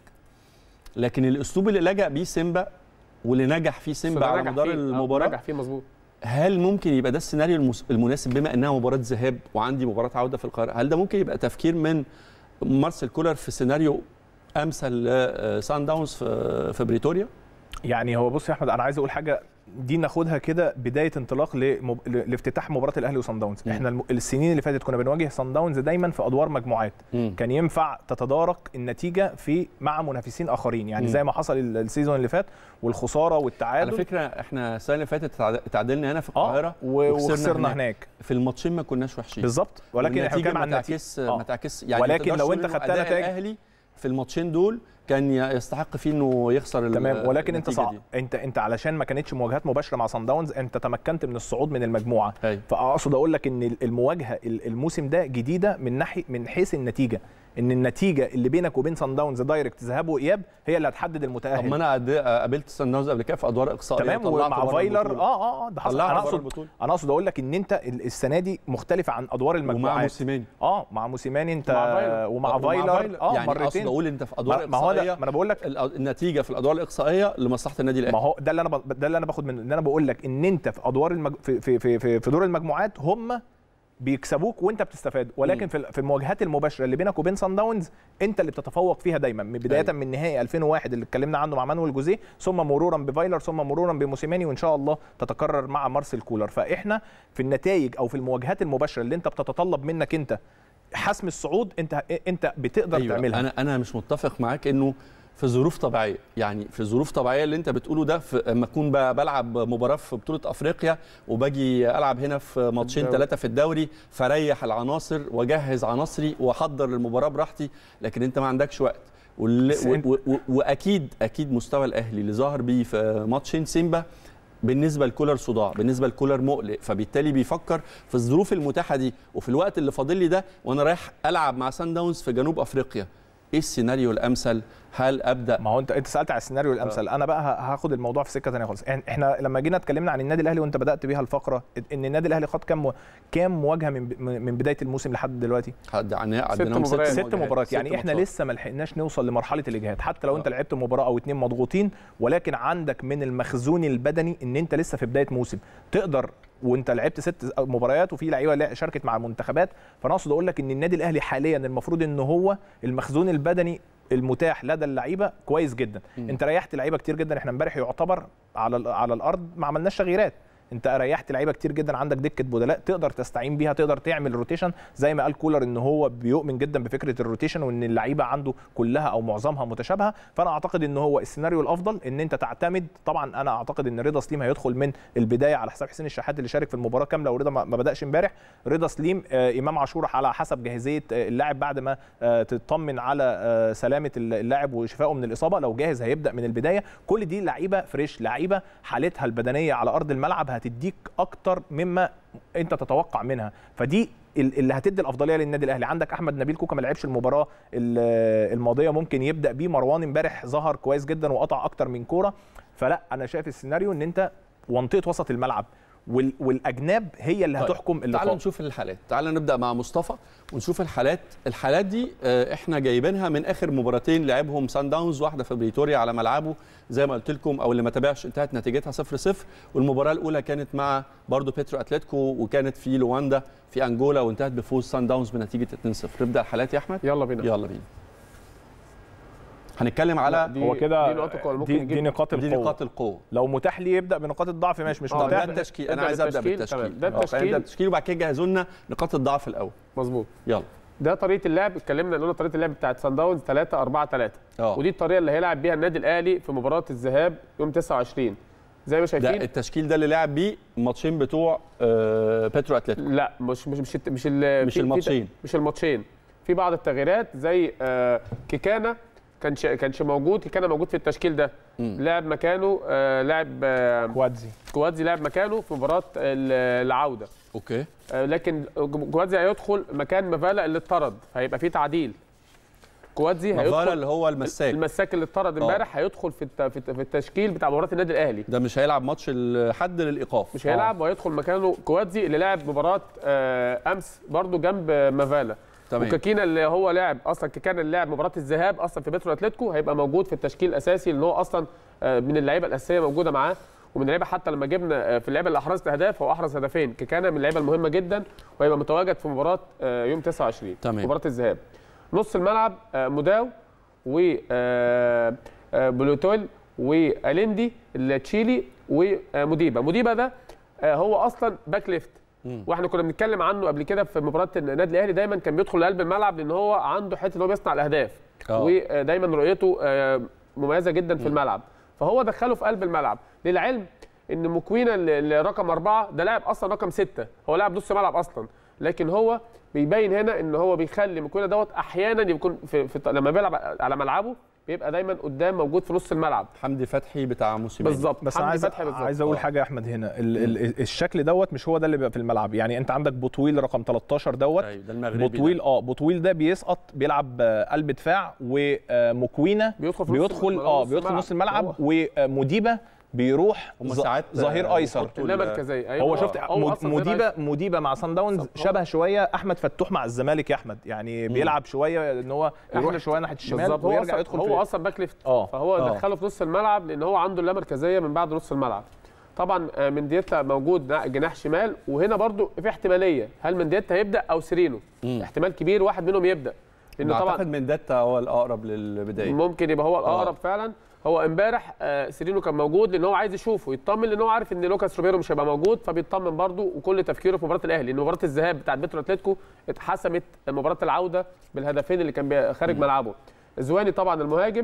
لكن الاسلوب اللي لجأ بيه سيمبا واللي نجح فيه سيمبا على نجح مدار فيه. آه، المباراه نجح فيه مظبوط هل ممكن يبقى ده السيناريو المس- المناسب بما انها مباراه ذهاب وعندي مباراه عوده في القاهره هل ده ممكن يبقى تفكير من مارسيل كولر في سيناريو امثل لسان داونز في في بريتوريا يعني هو بص يا احمد انا عايز اقول حاجه دي ناخدها كده بدايه انطلاق لمب... ل- لافتتاح مباراه الاهلي وصن داونز مم. احنا الم... السنين اللي فاتت كنا بنواجه صن داونز دايما في ادوار مجموعات كان ينفع تتدارك النتيجه في مع منافسين اخرين يعني مم. زي ما حصل ال- السيزون اللي فات والخساره على والتعادل فكره احنا السنه اللي فاتت تعاد- تعادلنا هنا في اه القاهره و- وخسرنا هناك في الماتشين ما كناش وحشين بالظبط ولكن احنا والنتيجة بنتكلم عن ما النتيجه تعكس آه. ما تعكس يعني ولكن ما لو تقدرش أنت تقول إنه خدتها أداء نتائج- الاهلي في الماتشين دول كان يستحق فيه انه يخسر ال- تمام ولكن انت النتيجة صع... دي. انت انت علشان ما كانتش مواجهات مباشره مع صن داونز انت تمكنت من الصعود من المجموعه أيوة. فاقصد اقول لك ان المواجهه الموسم ده جديده من ناحيه من حيث النتيجه ان النتيجه اللي بينك وبين صن داونز دايركت ذهاب واياب هي اللي هتحدد طب المتاهل ما انا قد- قابلت سان داونز قبل كده في ادوار اقصائيه تمام وطلعته ومع بره فايلر البطولة. اه اه اه ده حصل طلعته انا بره اقصد البطولة. انا اقصد اقول لك ان انت ال- السنه دي مختلفه عن ادوار ومع المجموعات موسيماني اه مع موسيماني انت ومع فايلر. ومع فايلر اه يعني اقصد مرتين اقول انت في ادوار ما ما هو ده اقصائيه ما انا بقول لك الأ- النتيجه في الادوار الاقصائيه لمصلحه النادي ما الاهلي هو ده اللي انا ب... ده اللي انا باخد منه ان انا بقول لك ان انت في ادوار المج... في في في في, في دور المجموعات هم بيكسبوك وانت بتستفاد ولكن مم. في ال- في المواجهات المباشره اللي بينك وبين صن داونز انت اللي بتتفوق فيها دايما من بدايه أيوة. من نهائي 2001 اللي اتكلمنا عنه مع مانويل جوزيه ثم مرورا بفايلر ثم مرورا بموسيماني وان شاء الله تتكرر مع مارسيل كولر فاحنا في النتائج او في المواجهات المباشره اللي انت بتتطلب منك انت حسم الصعود انت انت بتقدر أيوة. تعملها انا انا مش متفق معاك انه في ظروف طبيعيه يعني في ظروف طبيعيه اللي انت بتقوله ده في اما اكون ب- بلعب مباراه في بطوله افريقيا وباجي العب هنا في ماتشين الدوري. ثلاثه في الدوري فريح العناصر واجهز عناصري واحضر المباراه براحتي لكن انت ما عندكش وقت وال... بس و... أنت- و... و... واكيد اكيد مستوى الاهلي اللي ظهر بيه في ماتشين سيمبا بالنسبه لكولر صداع بالنسبه لكولر مقلق فبالتالي بيفكر في الظروف المتاحه دي وفي الوقت اللي فاضل لي ده وانا رايح العب مع سان داونز في جنوب افريقيا ايه السيناريو الامثل هل ابدا ما هو انت انت سالت على السيناريو الامثل انا بقى ه- هاخد الموضوع في سكه ثانيه خالص إحنا- احنا لما جينا اتكلمنا عن النادي الاهلي وانت بدات بيها الفقره ان النادي الاهلي خد كام كام مواجهه من من بدايه الموسم لحد دلوقتي حد عنا عندنا مباريات. ست مباريات يعني احنا لسه ما لحقناش نوصل لمرحله الاجهاد حتى لو انت آه. لعبت مباراه او اتنين مضغوطين ولكن عندك من المخزون البدني ان انت لسه في بدايه موسم تقدر وانت لعبت ست مباريات وفي لعيبه لا- شاركت مع المنتخبات فانا اقصد اقول لك ان النادي الاهلي حاليا المفروض ان هو المخزون البدني المتاح لدى اللعيبه كويس جدا مم. انت ريحت لعيبه كتير جدا احنا امبارح يعتبر على ال- على الارض ما عملناش تغييرات انت ريحت لعيبه كتير جدا عندك دكه بدلاء تقدر تستعين بيها تقدر تعمل روتيشن زي ما قال كولر ان هو بيؤمن جدا بفكره الروتيشن وان اللعيبه عنده كلها او معظمها متشابهه فانا اعتقد ان هو السيناريو الافضل ان انت تعتمد طبعا انا اعتقد ان رضا سليم هيدخل من البدايه على حساب حسين الشحات اللي شارك في المباراه كامله ورضا ما ما بداش امبارح رضا سليم آه، امام عاشور على حسب جاهزيه آه، اللاعب بعد ما آه، تطمن على آه، سلامه اللاعب وشفائه من الاصابه لو جاهز هيبدا من البدايه كل دي لعيبه فريش لعيبه حالتها البدنيه على ارض الملعب هتديك اكتر مما انت تتوقع منها فدي ال- اللي هتدي الافضليه للنادي الاهلي عندك احمد نبيل كوكا ما لعبش المباراه ال- الماضيه ممكن يبدا بيه مروان امبارح ظهر كويس جدا وقطع اكتر من كوره فلا انا شايف السيناريو ان انت منطقه وسط الملعب وال- والاجناب هي اللي طيب، هتحكم تعال اللقاء نشوف الحالات تعال نبدا مع مصطفى ونشوف الحالات الحالات دي آه، احنا جايبينها من اخر مباراتين لعبهم سان داونز واحده في بريتوريا على ملعبه زي ما قلت لكم او اللي ما تابعش انتهت نتيجتها 0 0 والمباراه الاولى كانت مع برضو بيترو اتلتيكو وكانت في لواندا في انجولا وانتهت بفوز سان داونز بنتيجه 2 0 نبدا الحالات يا احمد يلا بينا يلا بينا هنتكلم على دي- هو كده دي نقطة قوة. ممكن دي, نجيب- دي نقاط دي القوه نقاط القوه لو متاح لي يبدا بنقاط الضعف ماشي مش آه، طب متاح ده التشكيل انا ابدأ عايز ابدا بالتشكيل. بالتشكيل تمام. ده آه، خلينا التشكيل. نبدا بالتشكيل وبعد كده جهزوا لنا نقاط الضعف الاول مظبوط يلا ده طريقه اللعب اتكلمنا قلنا طريقه اللعب بتاعت سان داونز 3 4 3 اه ودي الطريقه اللي هيلعب بيها النادي الاهلي في مباراه الذهاب يوم 29 زي ما ده شايفين التشكيل ده اللي لعب بيه الماتشين بتوع آه، بترو اتلتيكو لا مش مش مش مش ال- مش في- في- الماتشين. مش الماتشين في بعض التغييرات زي آه، كيكانا كانش كانش موجود كيكانا موجود في التشكيل ده لعب مكانه آه، لاعب آه، كوادزي كوادزي لعب مكانه في مباراه ال- العوده اوكي آه، لكن كوادزي هيدخل مكان مافالا اللي اتطرد هيبقى في تعديل كوادزي مافالا هيدخل اللي هو المساك المساك اللي اتطرد امبارح هيدخل في الت- في الت- في التشكيل بتاع مباراه النادي الاهلي ده مش هيلعب ماتش الحد للايقاف مش هيلعب وهيدخل مكانه كوادزي اللي لعب مباراه آه، امس برضو جنب مافالا تمام. وكاكينا اللي هو لاعب اصلا كاكينا اللي لعب مباراه الذهاب اصلا في بيترو اتلتيكو هيبقى موجود في التشكيل الاساسي لان هو اصلا آه، من اللعيبه الاساسيه موجوده معاه ومن اللعيبه حتى لما جبنا آه، في اللعيبه اللي احرزت اهداف هو احرز هدفين كاكانا من اللعيبه المهمه جدا وهيبقى متواجد في مباراه آه، يوم 29 تمام. مباراه الذهاب نص الملعب آه، موداو و آه، آه، بلوتول واليندي التشيلي وموديبا موديبا ده آه، هو اصلا باك ليفت واحنا كنا بنتكلم عنه قبل كده في مباراه النادي الاهلي دايما كان بيدخل لقلب الملعب لان هو عنده حته ان هو بيصنع الاهداف آه. ودايما رؤيته آه، مميزه جدا في الملعب فهو دخله في قلب الملعب للعلم ان مكوينا اللي اللي رقم أربعة ده لاعب اصلا رقم ستة هو لاعب نص ملعب اصلا لكن هو بيبين هنا ان هو بيخلي مكوينا دوت احيانا يكون في, في لما بيلعب على ملعبه بيبقى دايما قدام موجود في نص الملعب حمدي فتحي بتاع موسيماني بالظبط بس حمدي انا عايز فتحي بالظبط. عايز اقول آه. حاجه يا احمد هنا ال ال الشكل دوت مش هو ده اللي بيبقى في الملعب يعني انت عندك بوطويل رقم 13 دوت أيوة، ده المغربي بوطويل اه بوطويل ده بيسقط بيلعب آه، قلب دفاع ومكوينه بيدخل في نص بيدخل الم- اه نص بيدخل الملعب. نص الملعب ومديبه بيروح هم ظ- ساعات ظهير ايسر بيحطوا لا ال- مركزيه أيوة هو شفت هو مد- أصلاً غير مديبه أيسر. مديبه مع سان داونز بالظبط. شبه شويه احمد فتوح مع الزمالك يا احمد يعني بيلعب شويه ان هو يروح إحنا- شويه ناحيه الشمال بالظبط هو ويرجع أصلاً يدخل هو في اصلا باك ليفت اه فهو آه. دخله في نص الملعب لان هو عنده اللامركزيه من بعد نص الملعب طبعا آه، منديتا موجود نا- جناح شمال وهنا برضو في احتماليه هل منديتا هيبدا او سيرينو احتمال كبير واحد منهم يبدا لان اعتقد طبعا من داتا هو الاقرب للبدايه ممكن يبقى هو الاقرب فعلا هو امبارح آه، سيرينو كان موجود لان هو عايز يشوفه يطمن لان هو عارف ان لوكاس روبيرو مش هيبقى موجود فبيطمن برضه وكل تفكيره في مباراه الاهلي لان مباراه الذهاب بتاعت بيترو اتلتيكو اتحسمت مباراه العوده بالهدفين اللي كان بي- خارج ملعبه زواني طبعا المهاجم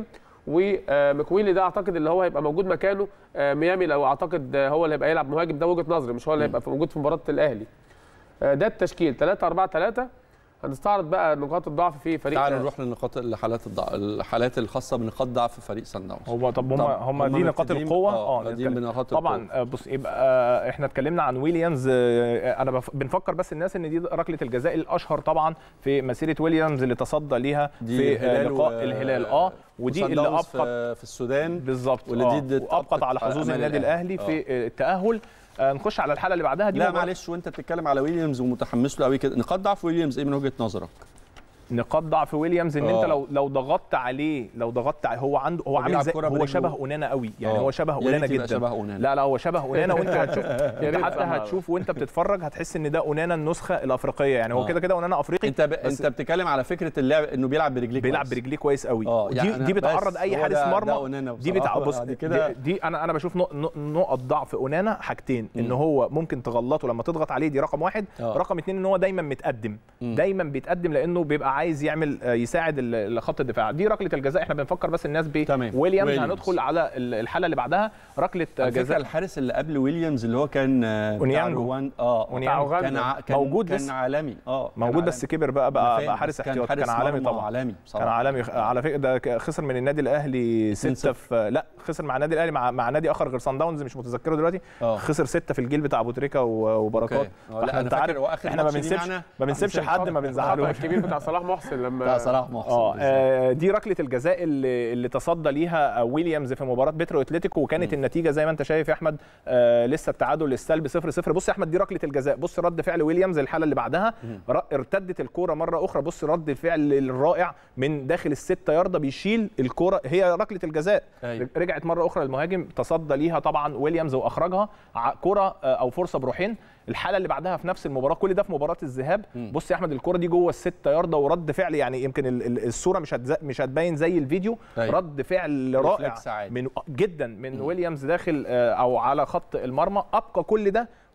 ومكويلي ده اعتقد اللي هو هيبقى موجود مكانه آه، ميامي لو اعتقد آه، هو اللي هيبقى يلعب مهاجم ده وجهه نظري مش هو اللي هيبقى موجود في مباراه الاهلي آه، ده التشكيل 3 4 3 هنستعرض بقى نقاط الضعف في فريق تعالوا نروح للنقاط الحالات الضع... الحالات الخاصه بنقاط ضعف فريق سان داونز هو طب هم طب هم هم دي نقاط مبتدئين- القوه آه، بادئين نتكلم. بنقاط طبعا القوة. آه، بص يبقى آه، احنا اتكلمنا عن ويليامز آه، انا بف... بنفكر بس الناس ان دي ركله الجزاء الاشهر طبعا في مسيره ويليامز اللي تصدى ليها دي في آه، الهلال لقاء و- الهلال اه ودي وصن اللي داونز ابقت في, في السودان بالظبط واللي آه، دي ادت- وابقت على أبقت حظوظ أمال النادي الأهلي. الاهلي في آه، التاهل آه، نخش على الحاله اللي بعدها دي لا مباراة- معلش وانت بتتكلم على ويليامز ومتحمس له قوي كده نقاط ضعف ويليامز ايه من وجهه نظرك؟ نقاط ضعف ويليامز ان آه. انت لو لو ضغطت عليه لو ضغطت عليه هو عنده هو عامل بيلعب زي كرة هو برجله. شبه اونانا قوي يعني آه. هو شبه يا اونانا ريت يبقى جدا شبه أونانا. لا لا هو شبه اونانا وانت هتشوف انت ريت حتى أنا- هتشوف وانت بتتفرج هتحس ان ده اونانا النسخه الافريقيه يعني هو آه. كده كده اونانا افريقي انت ب... بس انت بتتكلم على فكره اللعب انه بيلعب برجليه بيلعب كويس. برجليه كويس قوي آه، يعني دي أنا دي بتعرض بس اي هو حارس ده- ده مرمى أونانا دي بتع... بصراحة. بص بعد دي, كده- دي انا انا بشوف نق- نق- نقط ضعف اونانا حاجتين ان هو ممكن تغلطه لما تضغط عليه دي رقم واحد آه. رقم اتنين ان هو دايما متقدم دايما بيتقدم لانه بيبقى عايز يعمل آه، يساعد ال- ال- خط الدفاع دي ركله الجزاء احنا بنفكر بس الناس تمام. بويليامز ويليامز. هندخل على ال- الحاله اللي بعدها ركله آه، على فكره جزاء الحارس اللي قبل ويليامز اللي هو كان آه، بتاع أونيانجو. روان اه أونيانجو. بتاع كان ع... كان موجود كان لسه. عالمي اه كان موجود بس عالمي. كبر بقى أنا بقى, فاهم، بقى بس حارس كان احتياط حارس كان عالمي مرمى طبعا عالمي كان بصراحه عالمي على فكره ده ك- خسر من النادي الاهلي ستة صفر. في لا خسر مع النادي الاهلي مع, مع نادي اخر غير سان داونز مش متذكره دلوقتي آه. خسر ستة في الجيل بتاع ابو تريكه و- وبركات أوكي. آه، لا، فاحنا أنا انت فاكر عارف هو آخر احنا ما ماتش ليه بنسيبش معانا ما بنسيبش حد ما الخطأ بنزعلوش الكبير بتاع صلاح محسن لما بتاع صلاح محسن اه بالظبط. آه، دي ركله الجزاء اللي, اللي تصدى ليها آه، ويليامز في مباراه بترو اتلتيكو وكانت النتيجه زي ما انت شايف يا احمد آه لسه التعادل السلبي 0 0 بص يا احمد دي ركله الجزاء بص رد فعل ويليامز الحاله اللي بعدها ر- ارتدت الكوره مره اخرى بص رد الفعل الرائع من داخل الستة ياردة بيشيل الكوره هي ركله الجزاء أيوة. رجعت مره اخرى المهاجم تصدى ليها طبعا ويليامز واخرجها ع- كره آه، او فرصه بروحين الحاله اللي بعدها في نفس المباراه كل ده في مباراه الذهاب بص يا احمد الكره دي جوه الستة ياردة ورد فعل يعني يمكن ال- ال- الصوره مش هتز... مش هتبين زي الفيديو أيوة. رد فعل رائع ريفلكس عادي. من جدا من ويليامز داخل آه، او على خط المرمى ابقى كل ده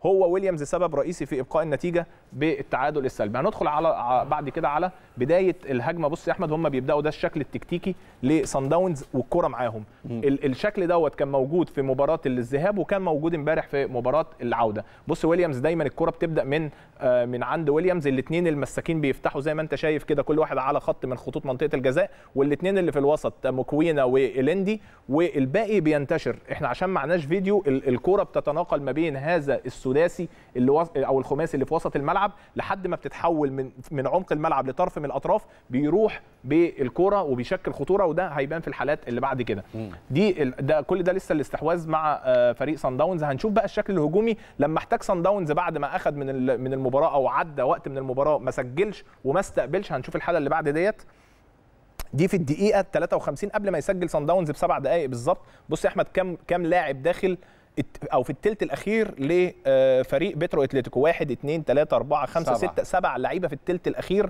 هو ويليامز سبب رئيسي في ابقاء النتيجه بالتعادل السلبي هندخل على ع- بعد كده على بدايه الهجمه بص يا احمد هم بيبداوا ده الشكل التكتيكي لصن داونز والكره معاهم ال- الشكل دوت كان موجود في مباراه الذهاب وكان موجود امبارح في مباراه العوده بص ويليامز دايما الكره بتبدا من آه، من عند ويليامز الاثنين المساكين بيفتحوا زي ما انت شايف كده كل واحد على خط من خطوط منطقه الجزاء والاثنين اللي في الوسط مكوينا واليندي والباقي بينتشر احنا عشان معناش فيديو ال- الكره بتتناقل ما بين هذا السداسي اللي وص... او الخماسي اللي في وسط الملعب لحد ما بتتحول من من عمق الملعب لطرف من الاطراف بيروح بالكره وبيشكل خطوره وده هيبان في الحالات اللي بعد كده دي ال... ده كل ده لسه الاستحواذ مع آه، فريق سان داونز هنشوف بقى الشكل الهجومي لما احتاج سان داونز بعد ما اخذ من ال- من المباراه او عدى وقت من المباراه ما سجلش وما استقبلش هنشوف الحاله اللي بعد ديت دي في الدقيقه 53 قبل ما يسجل سان داونز بسبع دقائق بالظبط بص يا احمد كام كام لاعب داخل الت- او في الثلث الاخير لفريق بيترو اتلتيكو 1 2 3 4 5 سبعة. 6 سبع لعيبه في الثلث الاخير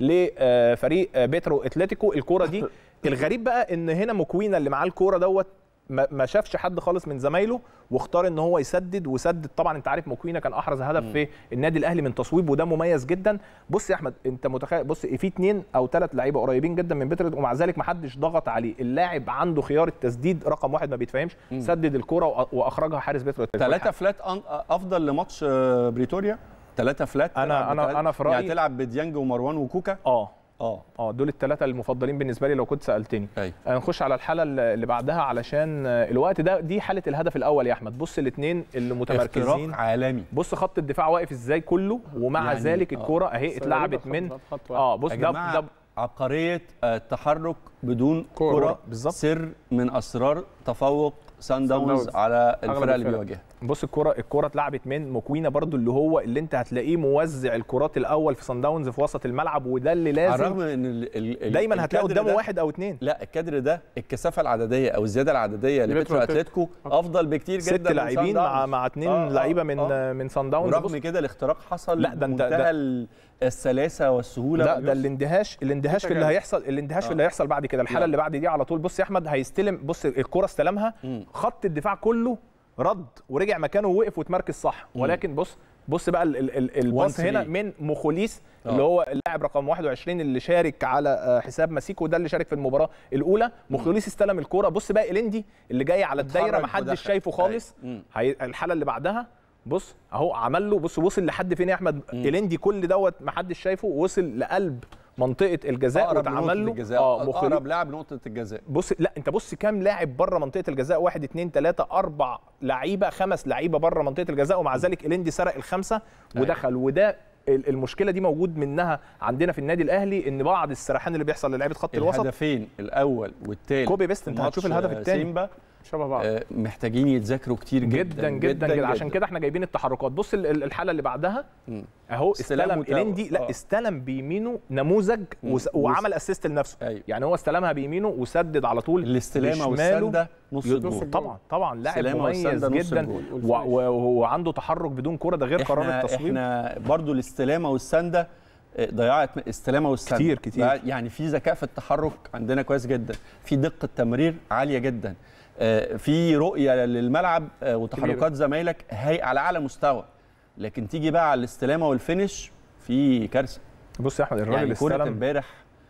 لفريق بيترو اتلتيكو الكوره دي الغريب بقى ان هنا مكوينا اللي معاه الكوره دوت ما ما شافش حد خالص من زمايله واختار ان هو يسدد وسدد طبعا انت عارف مكوينا كان احرز هدف في النادي الاهلي من تصويب وده مميز جدا بص يا احمد انت متخيل بص في اثنين او ثلاث لعيبه قريبين جدا من بيتر ومع ذلك ما حدش ضغط عليه اللاعب عنده خيار التسديد رقم واحد ما بيتفهمش سدد الكره وأ- واخرجها حارس بيتر ثلاثة فلات أن- افضل لماتش آه، بريتوريا ثلاثة فلات أنا- تلعب أنا- بتلاتة- أنا في يعني رأيي- تلعب بديانج ومروان وكوكا اه اه اه دول الثلاثه المفضلين بالنسبه لي لو كنت سالتني ايوه نخش على الحاله اللي بعدها علشان الوقت ده دي حاله الهدف الاول يا احمد بص الاثنين اللي متمركزين اختراق عالمي بص خط الدفاع واقف ازاي كله ومع يعني- يعني ذلك آه. الكوره اهي اتلعبت من اه بص يا ده جماعة ده عبقرية آه، التحرك بدون كورة. كرة بالظبط. سر من أسرار تفوق سان داونز داونز. على الفرق اللي الفرق. بيواجهها بص الكرة الكرة اتلعبت من مكوينا برضو اللي هو اللي انت هتلاقيه موزع الكرات الاول في صن داونز في وسط الملعب وده اللي على الرغم لازم ان ال- ال- ال- دايما هتلاقي الكادر قدامه ده- واحد او اتنين لا الكادر ده الكثافه العدديه او الزياده العدديه لبيترو لبيترو اتلتيكو افضل بكتير جدا ست من سان لاعبين مع داونز. مع اتنين آه، آه، لعيبه من آه. من صن داونز بص ورغم كده الاختراق حصل لا، ده انت- بمنتهى ده- ال- السلاسه والسهوله لا ده واليسر. الاندهاش الاندهاش في اللي جامد. هيحصل الاندهاش آه. في اللي هيحصل بعد كده الحاله يلا. اللي بعد دي على طول بص يا احمد هيستلم بص الكره استلمها مم. خط الدفاع كله رد ورجع مكانه ووقف واتمركز صح ولكن بص بص بقى ال- ال- ال- الباص 1-3. هنا من مخوليس آه. اللي هو اللاعب رقم 21 اللي شارك على آه، حساب ماسيكو ده اللي شارك في المباراه الاولى مخوليس استلم الكوره بص بقى اليندي اللي جاي على الدايره اتحرك ما حدش ودخل. شايفه خالص أيوة. مم. هي الحاله اللي بعدها بص اهو عمل له بص وصل لحد فين يا احمد اليندي كل دوت ما حدش شايفه وصل لقلب منطقه الجزاء اقرب واتعمل لنقطه له الجزاء اه اقرب مخوليس لاعب لنقطه الجزاء بص لا انت بص كام لاعب بره منطقه الجزاء واحد اتنين تلاته اربع لعيبه خمس لعيبه بره منطقه الجزاء ومع ذلك اليندي سرق الخمسه ودخل وده ال- المشكله دي موجود منها عندنا في النادي الاهلي ان بعض السرحان اللي بيحصل للعيبه خط الوسط الهدفين الاول والثالث كوبي بيست، انت هتشوف الهدف التاني. سيمبا شبه بعض آه، محتاجين يتذاكروا كتير جدا جدا جدا, جدا, عشان كده احنا جايبين التحركات بص ال- ال- الحاله اللي بعدها مم. اهو استلام استلم وتاو. اليندي لا آه. استلم بيمينه نموذج وس... وعمل اسيست لنفسه أيوة. يعني هو استلمها بيمينه وسدد على طول الاستلامه بشماله. والسنده نص يد- الجول طبعا طبعا لاعب استلامة مميز والسندة نص جدا الجول. و- و- وعنده تحرك بدون كرة ده غير قرار احنا التصويب احنا برضو الاستلامه والسنده آه، ضيعت استلامه والسنده كتير- كتير. يعني في ذكاء في التحرك عندنا كويس جدا في دقه تمرير عاليه جدا آه، في رؤيه للملعب آه، وتحركات زمايلك هي على اعلى مستوى لكن تيجي بقى على الاستلامه والفينش في كارثه بص يا احمد الراجل يعني كوره استلم امبارح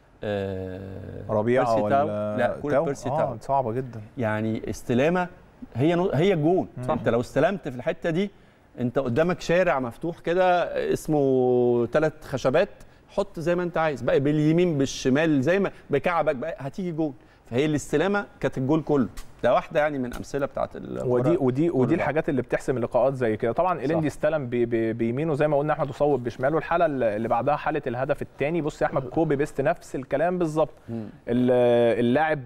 آه، ربيعه بيرسي ولا تاو لا كوره تاو؟ بيرسي اه تاو صعبه جدا يعني استلامه هي نو- هي الجون انت لو استلمت في الحته دي انت قدامك شارع مفتوح كده اسمه ثلاث خشبات حط زي ما انت عايز بقى باليمين بالشمال زي ما بكعبك بقى هتيجي جون فهي الاستلامه كانت الجول كله ده واحده يعني من امثله بتاعت الكرة- ودي ودي كرة ودي الأرض. الحاجات اللي بتحسم اللقاءات زي كده طبعا اليندي استلم بي بي بيمينه زي ما قلنا احمد وصوب بشماله الحاله اللي بعدها حاله الهدف الثاني بص يا احمد كوبي بيست نفس الكلام بالظبط ال- اللاعب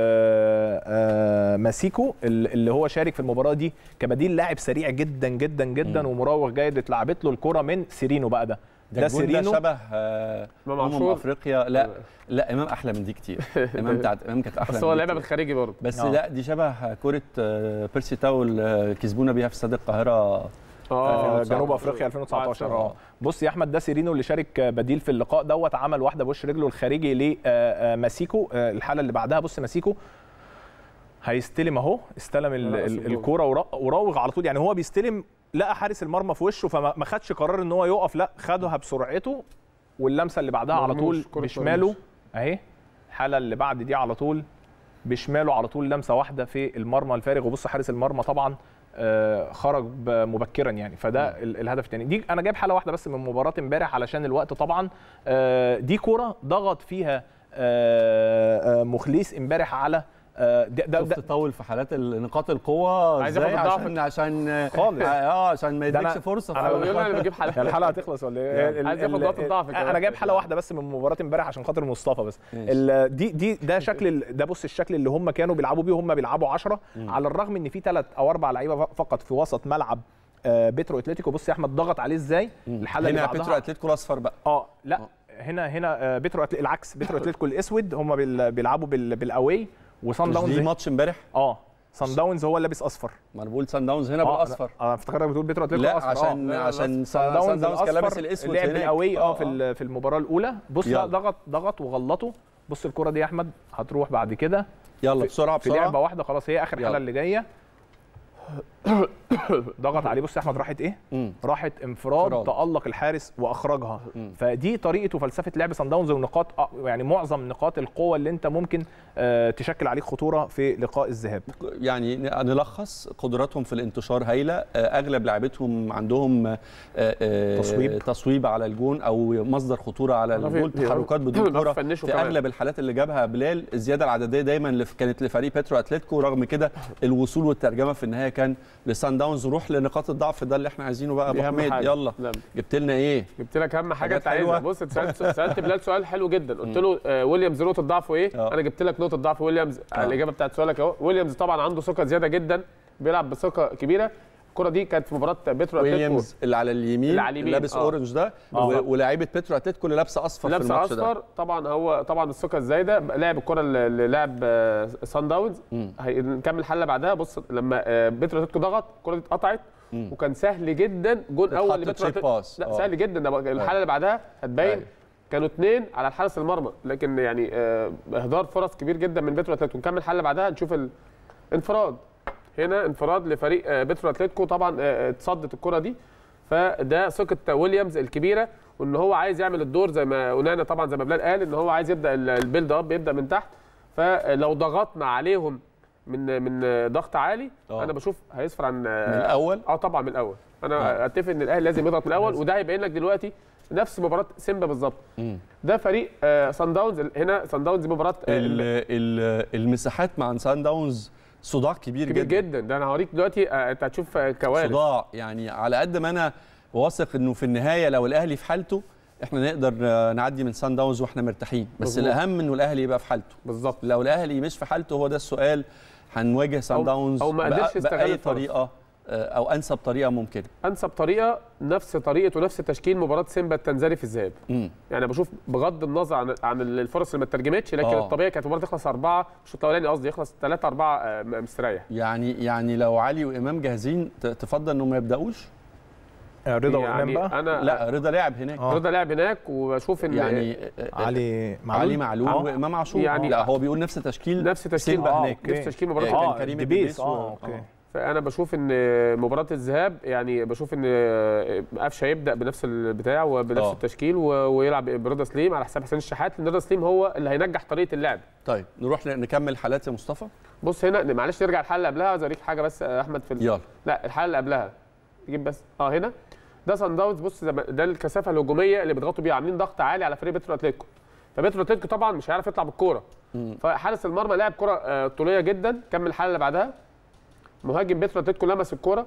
آه، آه، ماسيكو ال- اللي هو شارك في المباراه دي كبديل لاعب سريع جدا جدا جدا ومراوغ جيد اتلعبت له الكره من سيرينو بقى ده ده, الجون ده شبه آه، إمام امم عاشور. افريقيا لا لا امام احلى من دي كتير امام بتاعت امام كانت احلى بس من هو دي لعبها كتير. بالخارجي برضه بس آه. لا دي شبه كرة آه، بيرسي تاو اللي كسبونا بيها في استاد القاهرة آه، 2019. جنوب افريقيا 2019 آه. اه بص يا احمد ده سيرينو اللي شارك بديل في اللقاء دوت عمل واحده بوش رجله الخارجي لماسيكو الحاله اللي بعدها بص ماسيكو هيستلم اهو استلم ال- رأس ال- الجول. الكوره ورا- وراوغ على طول يعني هو بيستلم لقى حارس المرمى في وشه فما ما خدش قرار ان هو يقف لا خدها بسرعته واللمسه اللي بعدها على مرموش، طول كرة بشماله مرموش. اهي الحاله اللي بعد دي على طول بشماله على طول لمسه واحده في المرمى الفارغ وبص حارس المرمى طبعا آه، خرج ب- مبكرا يعني فده ال- الهدف الثاني دي انا جايب حاله واحده بس من مباراه امبارح علشان الوقت طبعا آه، دي كوره ضغط فيها آه، آه، مخليس امبارح على آه، ده ده, شفت ده تطول في حالات ال- نقاط القوه عايز ازاي ياخد الضعف. عشان عشان خالص. اه عشان ما ده يديكش أنا- فرصه أنا في يقول انا بجيب يعني حلقه الحلقه هتخلص ولا ايه ال- عايز ياخد ال- نقط الضعف كمان. انا جايب حلقه واحده بس من مباراه امبارح عشان خاطر مصطفى بس ماشي. ال- دي دي ده شكل ال- ده بص الشكل اللي هم كانوا بيلعبوا بيه هم بيلعبوا 10 على الرغم ان في ثلاث او اربع لعيبه فقط في وسط ملعب آه، بيترو اتلتيكو بص يا احمد ضغط عليه ازاي الحاله اللي هنا بعدها بيترو اتلتيكو الاصفر بقى اه لا هنا هنا آه، بيترو أتل... العكس بيترو اتلتيكو الاسود هم بال... بيلعبوا بال... بالاواي وصن مش داونز دي ماتش امبارح اه صن داونز هو اللي لابس اصفر ما انا بقول سان داونز هنا اه بالاصفر اه انا افتكرتك بتقول بيترو اتلتيكو لا أصفر. عشان آه. عشان صن سان داونز داونز كان لابس الأصفر الاسود لعب هناك. الاواي اه في ال- في المباراه الاولى بص يلا. لا ضغط ضغط وغلطه بص الكره دي يا احمد هتروح بعد كده يلا بسرعه في لعبه بسرعه واحده خلاص هي اخر يلا. حاله اللي جايه ضغط عليه بص يا احمد راحت ايه مم. راحت انفراد, انفراد. تالق الحارس واخرجها مم. فدي طريقه وفلسفه لعب صن داونز ونقاط آه، يعني معظم نقاط القوه اللي انت ممكن آه، تشكل عليك خطوره في لقاء الذهاب يعني نلخص قدراتهم في الانتشار هايله آه، اغلب لعيبتهم عندهم آه، آه، تصويب. تصويب على الجون او مصدر خطوره على بيعرفوا- الجول تحركات بدون بيعرفوا كره يفنشوا في كمان. اغلب الحالات اللي جابها بلال الزياده العدديه دايما اللي كانت لفريق بيترو اتلتيكو رغم كده الوصول والترجمه في النهايه كان لسان داونز نروح لنقاط الضعف ده اللي احنا عايزينه بقى ابو دي أهم حميد حاجة. يلا لا، جبت لنا ايه جبت لك اهم حاجه حاجات انت عايزها حلوة. بص انت سالت سالت بلال سؤال حلو جدا قلت له آه، ويليامز نقطه ضعفه ايه آه. انا جبت لك نقطه ضعف ويليامز آه. الاجابه بتاعت سؤالك اهو ويليامز طبعا عنده ثقه زياده جدا بيلعب بثقه كبيره الكره دي كانت في مباراه بيترو اتلتيكو ويليامز اللي على اليمين اللي على اليمين، لابس آه. اورنج ده آه. و- ولاعيبه بيترو اتلتيكو اللي لابسه اصفر في لابس الماتش ده اصفر طبعا هو طبعا الثقه الزايده لعب الكره اللي لعب آه، سان داونز مم. هنكمل الحله بعدها بص لما آه، بيترو اتلتيكو ضغط الكره دي اتقطعت مم. وكان سهل جدا جون اول اتحط لبيترو تشيك اتلتيكو باس. لا آه. سهل جدا ده بقى الحاله اللي بعدها هتبين أيوة. كانوا اثنين على الحارس المرمى لكن يعني آه، اهدار فرص كبير جدا من بيترو اتلتيكو نكمل الحله بعدها نشوف الانفراد هنا انفراد لفريق آه، بيترو اتلتيكو طبعا آه، اتصدت الكره دي فده ثقه ويليامز الكبيره وان هو عايز يعمل الدور زي ما قلنا طبعا زي ما بلال قال ان هو عايز يبدا ال- البيلد اب يبدا من تحت فلو ضغطنا عليهم من من ضغط عالي آه. انا بشوف هيصفر عن من الاول اه طبعا من الاول انا آه. اتفق ان الاهلي لازم يضغط من الاول وده هيبين لك دلوقتي نفس مباراه سيمبا بالظبط مم. ده فريق آه سان داونز هنا سان داونز دي مباراه آه ال- ال- المساحات مع سان داونز صداع كبير, كبير جدا جدا ده انا هوريك دلوقتي آه انت هتشوف آه، كوارث صداع يعني على قد ما انا واثق انه في النهايه لو الاهلي في حالته احنا نقدر آه، نعدي من سان داونز واحنا مرتاحين بس مظبوط. الاهم انه الاهلي يبقى في حالته بالظبط لو الاهلي مش في حالته هو ده السؤال هنواجه سان أو- داونز أو ما بأ- قدرش يستغل باي الفرص. طريقه آه، او انسب طريقه ممكنه انسب طريقه نفس طريقه ونفس تشكيل مباراه سيمبا التنزاني في الذهاب مم. يعني بشوف بغض النظر عن عن الفرص اللي ما اترجمتش لكن آه. الطبيعي كانت المباراه تخلص اربعه مش الاولاني قصدي يخلص ثلاثه اربعه آه، مستريح يعني يعني لو علي وامام جاهزين ت- تفضل انهم ما يبداوش آه، رضا وامام يعني بقى انا لا رضا لعب هناك آه. رضا لعب هناك وبشوف ان يعني آه، علي معلول علي معلول آه. وامام عاشور يعني- لا هو بيقول نفس تشكيل نفس تشكيل سيمبا آه، هناك أوكي. نفس تشكيل مباراه آه، سيمبا. كان اه كريم ديبيس الدبيس و- اه اوكي فانا بشوف ان مباراه الذهاب يعني بشوف ان قفشه يبدا بنفس البتاع وبنفس آه. التشكيل و- ويلعب برضا سليم على حساب حسين الشحات لان رضا سليم هو اللي هينجح طريقه اللعب طيب نروح ن- نكمل حالات يا مصطفى بص هنا معلش نرجع الحلقه اللي قبلها عايز اوريك حاجه بس يا احمد في ال... يلا لا الحلقه اللي قبلها نجيب بس اه هنا ده سان داونز بص زي ما- ده الكثافه الهجوميه اللي بيضغطوا بيها عاملين ضغط عالي على فريق بيترو اتلتيكو فبيترو اتلتيكو طبعا مش هيعرف يطلع بالكوره مم. فحارس المرمى لعب كره آه، طوليه جدا كمل الحلقه اللي بعدها مهاجم بيترو اتلتيكو لمس الكوره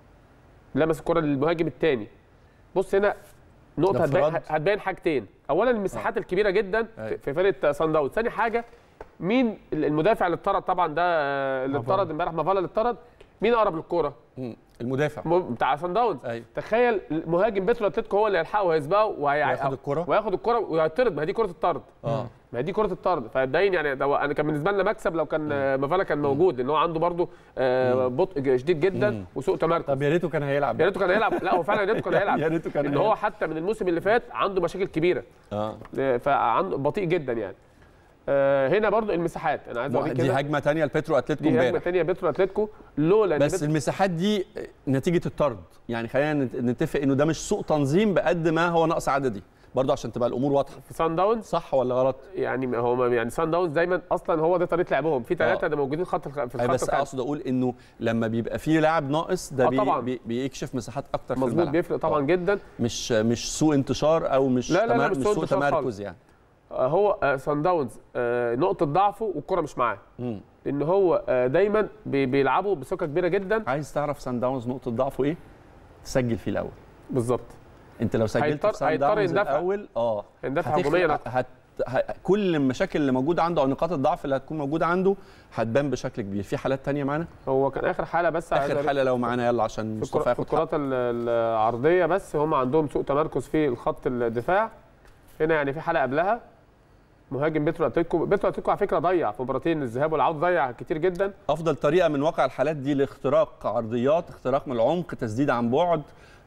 لمس الكوره للمهاجم الثاني بص هنا نقطه ده هتبين, انفراد. هتبين حاجتين اولا المساحات الكبيره جدا في- أيوة. في فرقه سان داونز ثاني حاجه مين المدافع اللي اتطرد طبعا ده آه، اللي مافالا. اتطرد امبارح مافالا اللي اتطرد مين اقرب للكوره مم. المدافع م- بتاع سان داونز ايوه تخيل مهاجم بيترو اتلتيكو هو اللي هيلحقه وهيسبقه وهي... وياخد الكرة. وياخد الكره وهيطرد ما هي دي كره الطرد اه ما هي دي كره الطرد فباين يعني ده انا كان بالنسبه لنا مكسب لو كان آه، مافالا كان موجود لان هو عنده برده بطء شديد جدا مم. وسوء تمركز طب يا ريته كان هيلعب يا ريته كان هيلعب لا هو فعلا يا ريته كان هيلعب يا ريته كان ان هو حتى من الموسم اللي فات عنده مشاكل كبيره اه فعنده بطيء جدا يعني آه هنا برضو المساحات انا عايز اوريك دي كده هجمه ثانيه لبيترو اتلتيكو دي هجمه امبارح ثانيه بيترو اتلتيكو لولا إن بس بيترو- المساحات دي نتيجه الطرد يعني خلينا نت- نتفق انه ده مش سوء تنظيم بقد ما هو نقص عددي برضه عشان تبقى الامور واضحه في سان داونز صح ولا غلط يعني هو يعني سان داونز دايما اصلا هو ده طريقه لعبهم في ثلاثه آه. ده موجودين خط الخ... في أي الخط بس الخلفي. اقصد اقول انه لما بيبقى فيه لاعب ناقص ده آه بي طبعاً. بي بيكشف مساحات اكتر في مظبوط الملعب بيفرق طبعا آه. جدا مش مش سوء انتشار او مش لا، لا، لا، تمر- مش مش سوء سوء انتشار تمركز خالص. يعني آه هو آه سان داونز آه نقطه ضعفه والكره مش معاه مم. ان هو آه دايما بي... بيلعبوا بثقه كبيره جدا عايز تعرف سان داونز نقطه ضعفه ايه تسجل فيه الاول بالظبط انت لو سجلت هيضطر- في سان هيضطر داونز يندفع. الاول اه هيندفع هتخلق- هجوميا أكتر. هت... ه... كل المشاكل اللي موجوده عنده او نقاط الضعف اللي هتكون موجوده عنده هتبان بشكل كبير في حالات تانية معانا هو كان اخر حاله بس عايز اخر أوريك حاله لو معانا يلا عشان في, مصطفى الكرة- في ياخد الكرات حقه. ال- العرضيه بس هم عندهم سوء تمركز في الخط الدفاع هنا يعني في حاله قبلها مهاجم بيترو اتلتيكو بيترو اتلتيكو على فكره ضيع في مباراتين الذهاب والعوده ضيع كتير جدا افضل طريقه من واقع الحالات دي لاختراق عرضيات اختراق من العمق تسديد عن بعد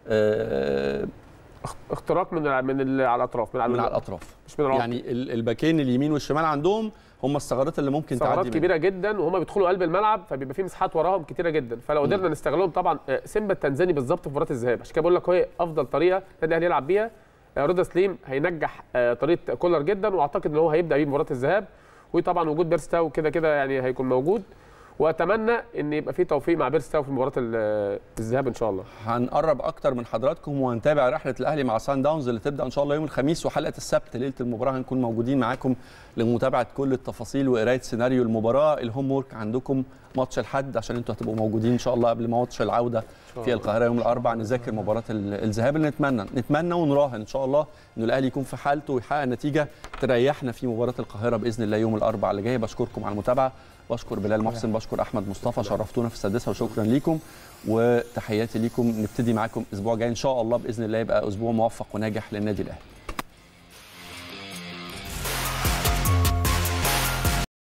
آه، اختراق من ال- من ال- على الاطراف من على من على الأطراف، الاطراف مش من العمق يعني ال- الباكين اليمين والشمال عندهم هم الثغرات اللي ممكن ثغرات تعدي منها. كبيره جدا وهم بيدخلوا قلب الملعب فبيبقى في مساحات وراهم كتيره جدا فلو قدرنا نستغلهم طبعا آه، سيمبا التنزاني بالظبط في مباراه الذهاب عشان كده بقول لك هي افضل طريقه النادي الاهلي يلعب بيها آه، رضا سليم هينجح آه، طريقه كولر جدا واعتقد ان هو هيبدا بيه مباراه الذهاب وطبعا وجود بيرستاو كده كده يعني هيكون موجود واتمنى ان يبقى في توفيق مع بيرستاو في مباراه ال- الذهاب ان شاء الله هنقرب اكتر من حضراتكم وهنتابع رحله الاهلي مع سان داونز اللي تبدا ان شاء الله يوم الخميس وحلقه السبت ليله المباراه هنكون موجودين معاكم لمتابعه كل التفاصيل وقرايه سيناريو المباراه الهوم وورك عندكم ماتش الحد عشان انتوا هتبقوا موجودين ان شاء الله قبل ماتش العوده في القاهره يوم الاربعاء نذاكر مباراه ال- الذهاب اللي نتمنى نتمنى ونراهن ان شاء الله انه الاهلي يكون في حالته ويحقق نتيجه تريحنا في مباراه القاهره باذن الله يوم الاربعاء اللي جاي بشكركم على المتابعه بشكر بلال محسن بشكر احمد مصطفى شرفتونا في السادسه وشكرا ليكم وتحياتي ليكم نبتدي معاكم اسبوع جاي ان شاء الله باذن الله يبقى اسبوع موفق وناجح للنادي الاهلي